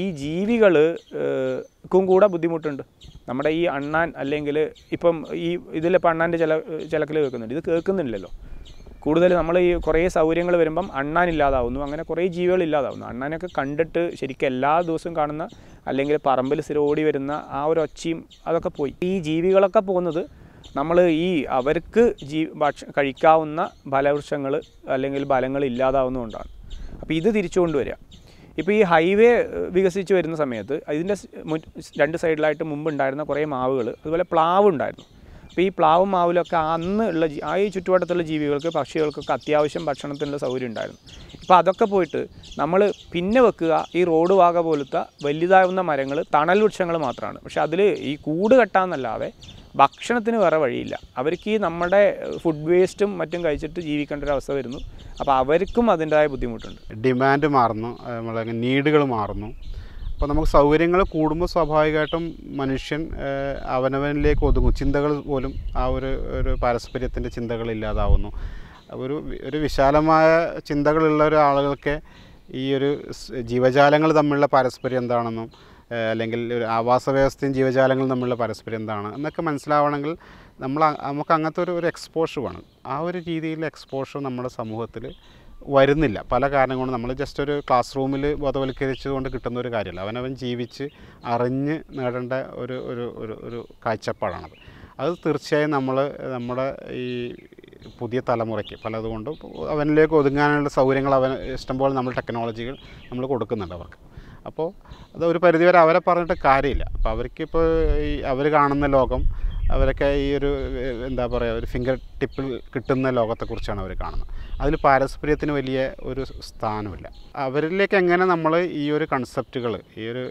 ജീവികൾക്കും കൂടെ ബുദ്ധിമുട്ടുണ്ട് നമ്മുടെ ഈ അണ്ണാൻ അല്ലെങ്കിൽ ഇപ്പം ഈ ഇതിലിപ്പോൾ അണ്ണാൻ്റെ ചില ചിലക്കൽ കേൾക്കുന്നുണ്ട് ഇത് കേൾക്കുന്നില്ലല്ലോ കൂടുതൽ നമ്മൾ ഈ കുറേ സൗകര്യങ്ങൾ വരുമ്പം അണ്ണാൻ ഇല്ലാതാവുന്നു അങ്ങനെ കുറേ ജീവികൾ ഇല്ലാതാവുന്നു അണ്ണാനൊക്കെ കണ്ടിട്ട് ശരിക്കും എല്ലാ ദിവസവും കാണുന്ന അല്ലെങ്കിൽ പറമ്പിൽ സ്ഥിരം ഓടി വരുന്ന ആ ഒരു ഒച്ചയും അതൊക്കെ പോയി ഈ ജീവികളൊക്കെ പോകുന്നത് നമ്മൾ ഈ അവർക്ക് ജീ ഭക്ഷ കഴിക്കാവുന്ന ഫലവൃക്ഷങ്ങൾ അല്ലെങ്കിൽ ഫലങ്ങൾ ഇല്ലാതാവുന്നതുകൊണ്ടാണ് അപ്പോൾ ഇത് തിരിച്ചു കൊണ്ടുവരിക ഇപ്പോൾ ഈ ഹൈവേ ഏഹ്, വികസിച്ച് വരുന്ന സമയത്ത് ഇതിൻ്റെ സ് മു- രണ്ട് സൈഡിലായിട്ട് മുമ്പ് ഉണ്ടായിരുന്ന കുറേ മാവുകൾ അതുപോലെ പ്ലാവ് ഉണ്ടായിരുന്നു അപ്പോൾ ഈ പ്ലാവും മാവിലൊക്കെ അന്ന് ഉള്ള ജീ- ആ ഈ ചുറ്റുവട്ടത്തുള്ള ജീവികൾക്ക് പക്ഷികൾക്കൊക്കെ അത്യാവശ്യം ഭക്ഷണത്തിനുള്ള സൗകര്യം ഉണ്ടായിരുന്നു ഇപ്പോൾ അതൊക്കെ പോയിട്ട് നമ്മൾ പിന്നെ വെക്കുക ഈ റോഡ് വാഗ പോലത്തെ വലുതാവുന്ന മരങ്ങൾ തണൽ വൃക്ഷങ്ങൾ മാത്രമാണ് പക്ഷെ അതിൽ ഈ കൂട് കെട്ടാന്നല്ലാതെ ഭക്ഷണത്തിന് വേറെ വഴിയില്ല അവർക്ക് ഈ നമ്മുടെ ഫുഡ് വേസ്റ്റും മറ്റും കഴിച്ചിട്ട് ജീവിക്കേണ്ട ഒരു അവസ്ഥ വരുന്നു അപ്പോൾ അവർക്കും അതിൻ്റെതായ ബുദ്ധിമുട്ടുണ്ട് ഡിമാൻഡ് മാറുന്നു നമ്മളെ നീഡുകൾ മാറുന്നു അപ്പോൾ നമുക്ക് സൗകര്യങ്ങൾ കൂടുമ്പോൾ സ്വാഭാവികമായിട്ടും മനുഷ്യൻ ഏഹ്, അവനവനിലേക്ക് ഒതുങ്ങും ചിന്തകൾ പോലും ആ ഒരു ഒരു പാരസ്പര്യത്തിൻ്റെ ചിന്തകൾ ഇല്ലാതാവുന്നു ഒരു വി- ഒരു വിശാലമായ ചിന്തകളുള്ള ഒരു ആളുകൾക്ക് ഈ ഒരു സ് ജീവജാലങ്ങൾ തമ്മിലുള്ള പാരസ്പര്യം എന്താണെന്നും ഏഹ്, അല്ലെങ്കിൽ ഒരു ആവാസ വ്യവസ്ഥയും ജീവജാലങ്ങളും തമ്മിലുള്ള പരസ്പര്യം എന്താണ് എന്നൊക്കെ മനസ്സിലാവണമെങ്കിൽ നമ്മൾ അ- നമുക്ക് അങ്ങനത്തെ ഒരു ഒരു എക്സ്പോഷർ വേണം ആ ഒരു രീതിയിൽ എക്സ്പോഷർ നമ്മുടെ സമൂഹത്തിൽ വരുന്നില്ല പല കാരണം കൊണ്ട് നമ്മൾ ജസ്റ്റ് ഒരു ക്ലാസ് റൂമിൽ ബോധവൽക്കരിച്ചുകൊണ്ട് കിട്ടുന്ന ഒരു കാര്യമല്ല അവനവൻ ജീവിച്ച് അറിഞ്ഞ് നേടേണ്ട ഒരു ഒരു ഒരു ഒരു കാഴ്ചപ്പാടാണത് അത് തീർച്ചയായും നമ്മൾ നമ്മുടെ ഈ പുതിയ തലമുറയ്ക്ക് പലതുകൊണ്ടും അവനിലേക്ക് ഒതുങ്ങാനുള്ള സൗകര്യങ്ങൾ അവൻ ഇഷ്ടംപോലെ നമ്മൾ ടെക്നോളജികൾ നമ്മൾ കൊടുക്കുന്നുണ്ട് അവർക്ക് അപ്പോൾ അത് ഒരു പരിധിവരെ അവരെ പറഞ്ഞിട്ട് കാര്യമില്ല അപ്പോൾ അവർക്കിപ്പോൾ ഈ അവർ കാണുന്ന ലോകം അവരൊക്കെ ഈ ഒരു ഏഹ്, എന്താ പറയുക ഒരു ഫിംഗർ ടിപ്പിൽ കിട്ടുന്ന ലോകത്തെക്കുറിച്ചാണ് അവർ കാണുന്നത് അതിൽ പാരസ്പര്യത്തിന് വലിയ ഒരു സ്ഥാനമില്ല അവരിലേക്ക് എങ്ങനെ നമ്മൾ ഈ ഒരു കൺസെപ്റ്റുകൾ ഈ ഒരു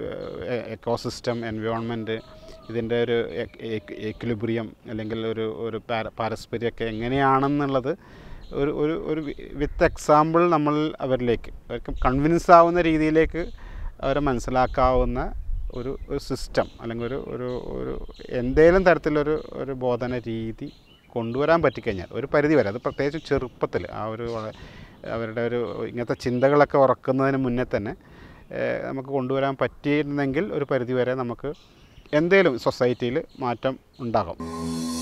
എക്കോസിസ്റ്റം എൻവയോൺമെൻറ്റ് ഇതിൻ്റെ ഒരു എക്വിലിബ്രിയം അല്ലെങ്കിൽ ഒരു ഒരു പാര പാരസ്പര്യമൊക്കെ എങ്ങനെയാണെന്നുള്ളത് ഒരു ഒരു ഒരു വിത്ത് എക്സാമ്പിൾ നമ്മൾ അവരിലേക്ക് അവർക്ക് കൺവിൻസ് ആവുന്ന രീതിയിലേക്ക് അവരെ മനസ്സിലാക്കാവുന്ന ഒരു ഒരു സിസ്റ്റം അല്ലെങ്കിൽ ഒരു ഒരു ഒരു എന്തേലും തരത്തിലൊരു ഒരു ബോധന രീതി കൊണ്ടുവരാൻ പറ്റിക്കഴിഞ്ഞാൽ ഒരു പരിധി വരെ അത് പ്രത്യേകിച്ച് ചെറുപ്പത്തിൽ ആ ഒരു വള- അവരുടെ ഒരു ഇങ്ങനത്തെ ചിന്തകളൊക്കെ ഉറക്കുന്നതിന് മുന്നേ തന്നെ ഏഹ്, നമുക്ക് കൊണ്ടുവരാൻ പറ്റിയിരുന്നെങ്കിൽ ഒരു പരിധി വരെ നമുക്ക് എന്തേലും സൊസൈറ്റിയിൽ മാറ്റം ഉണ്ടാകും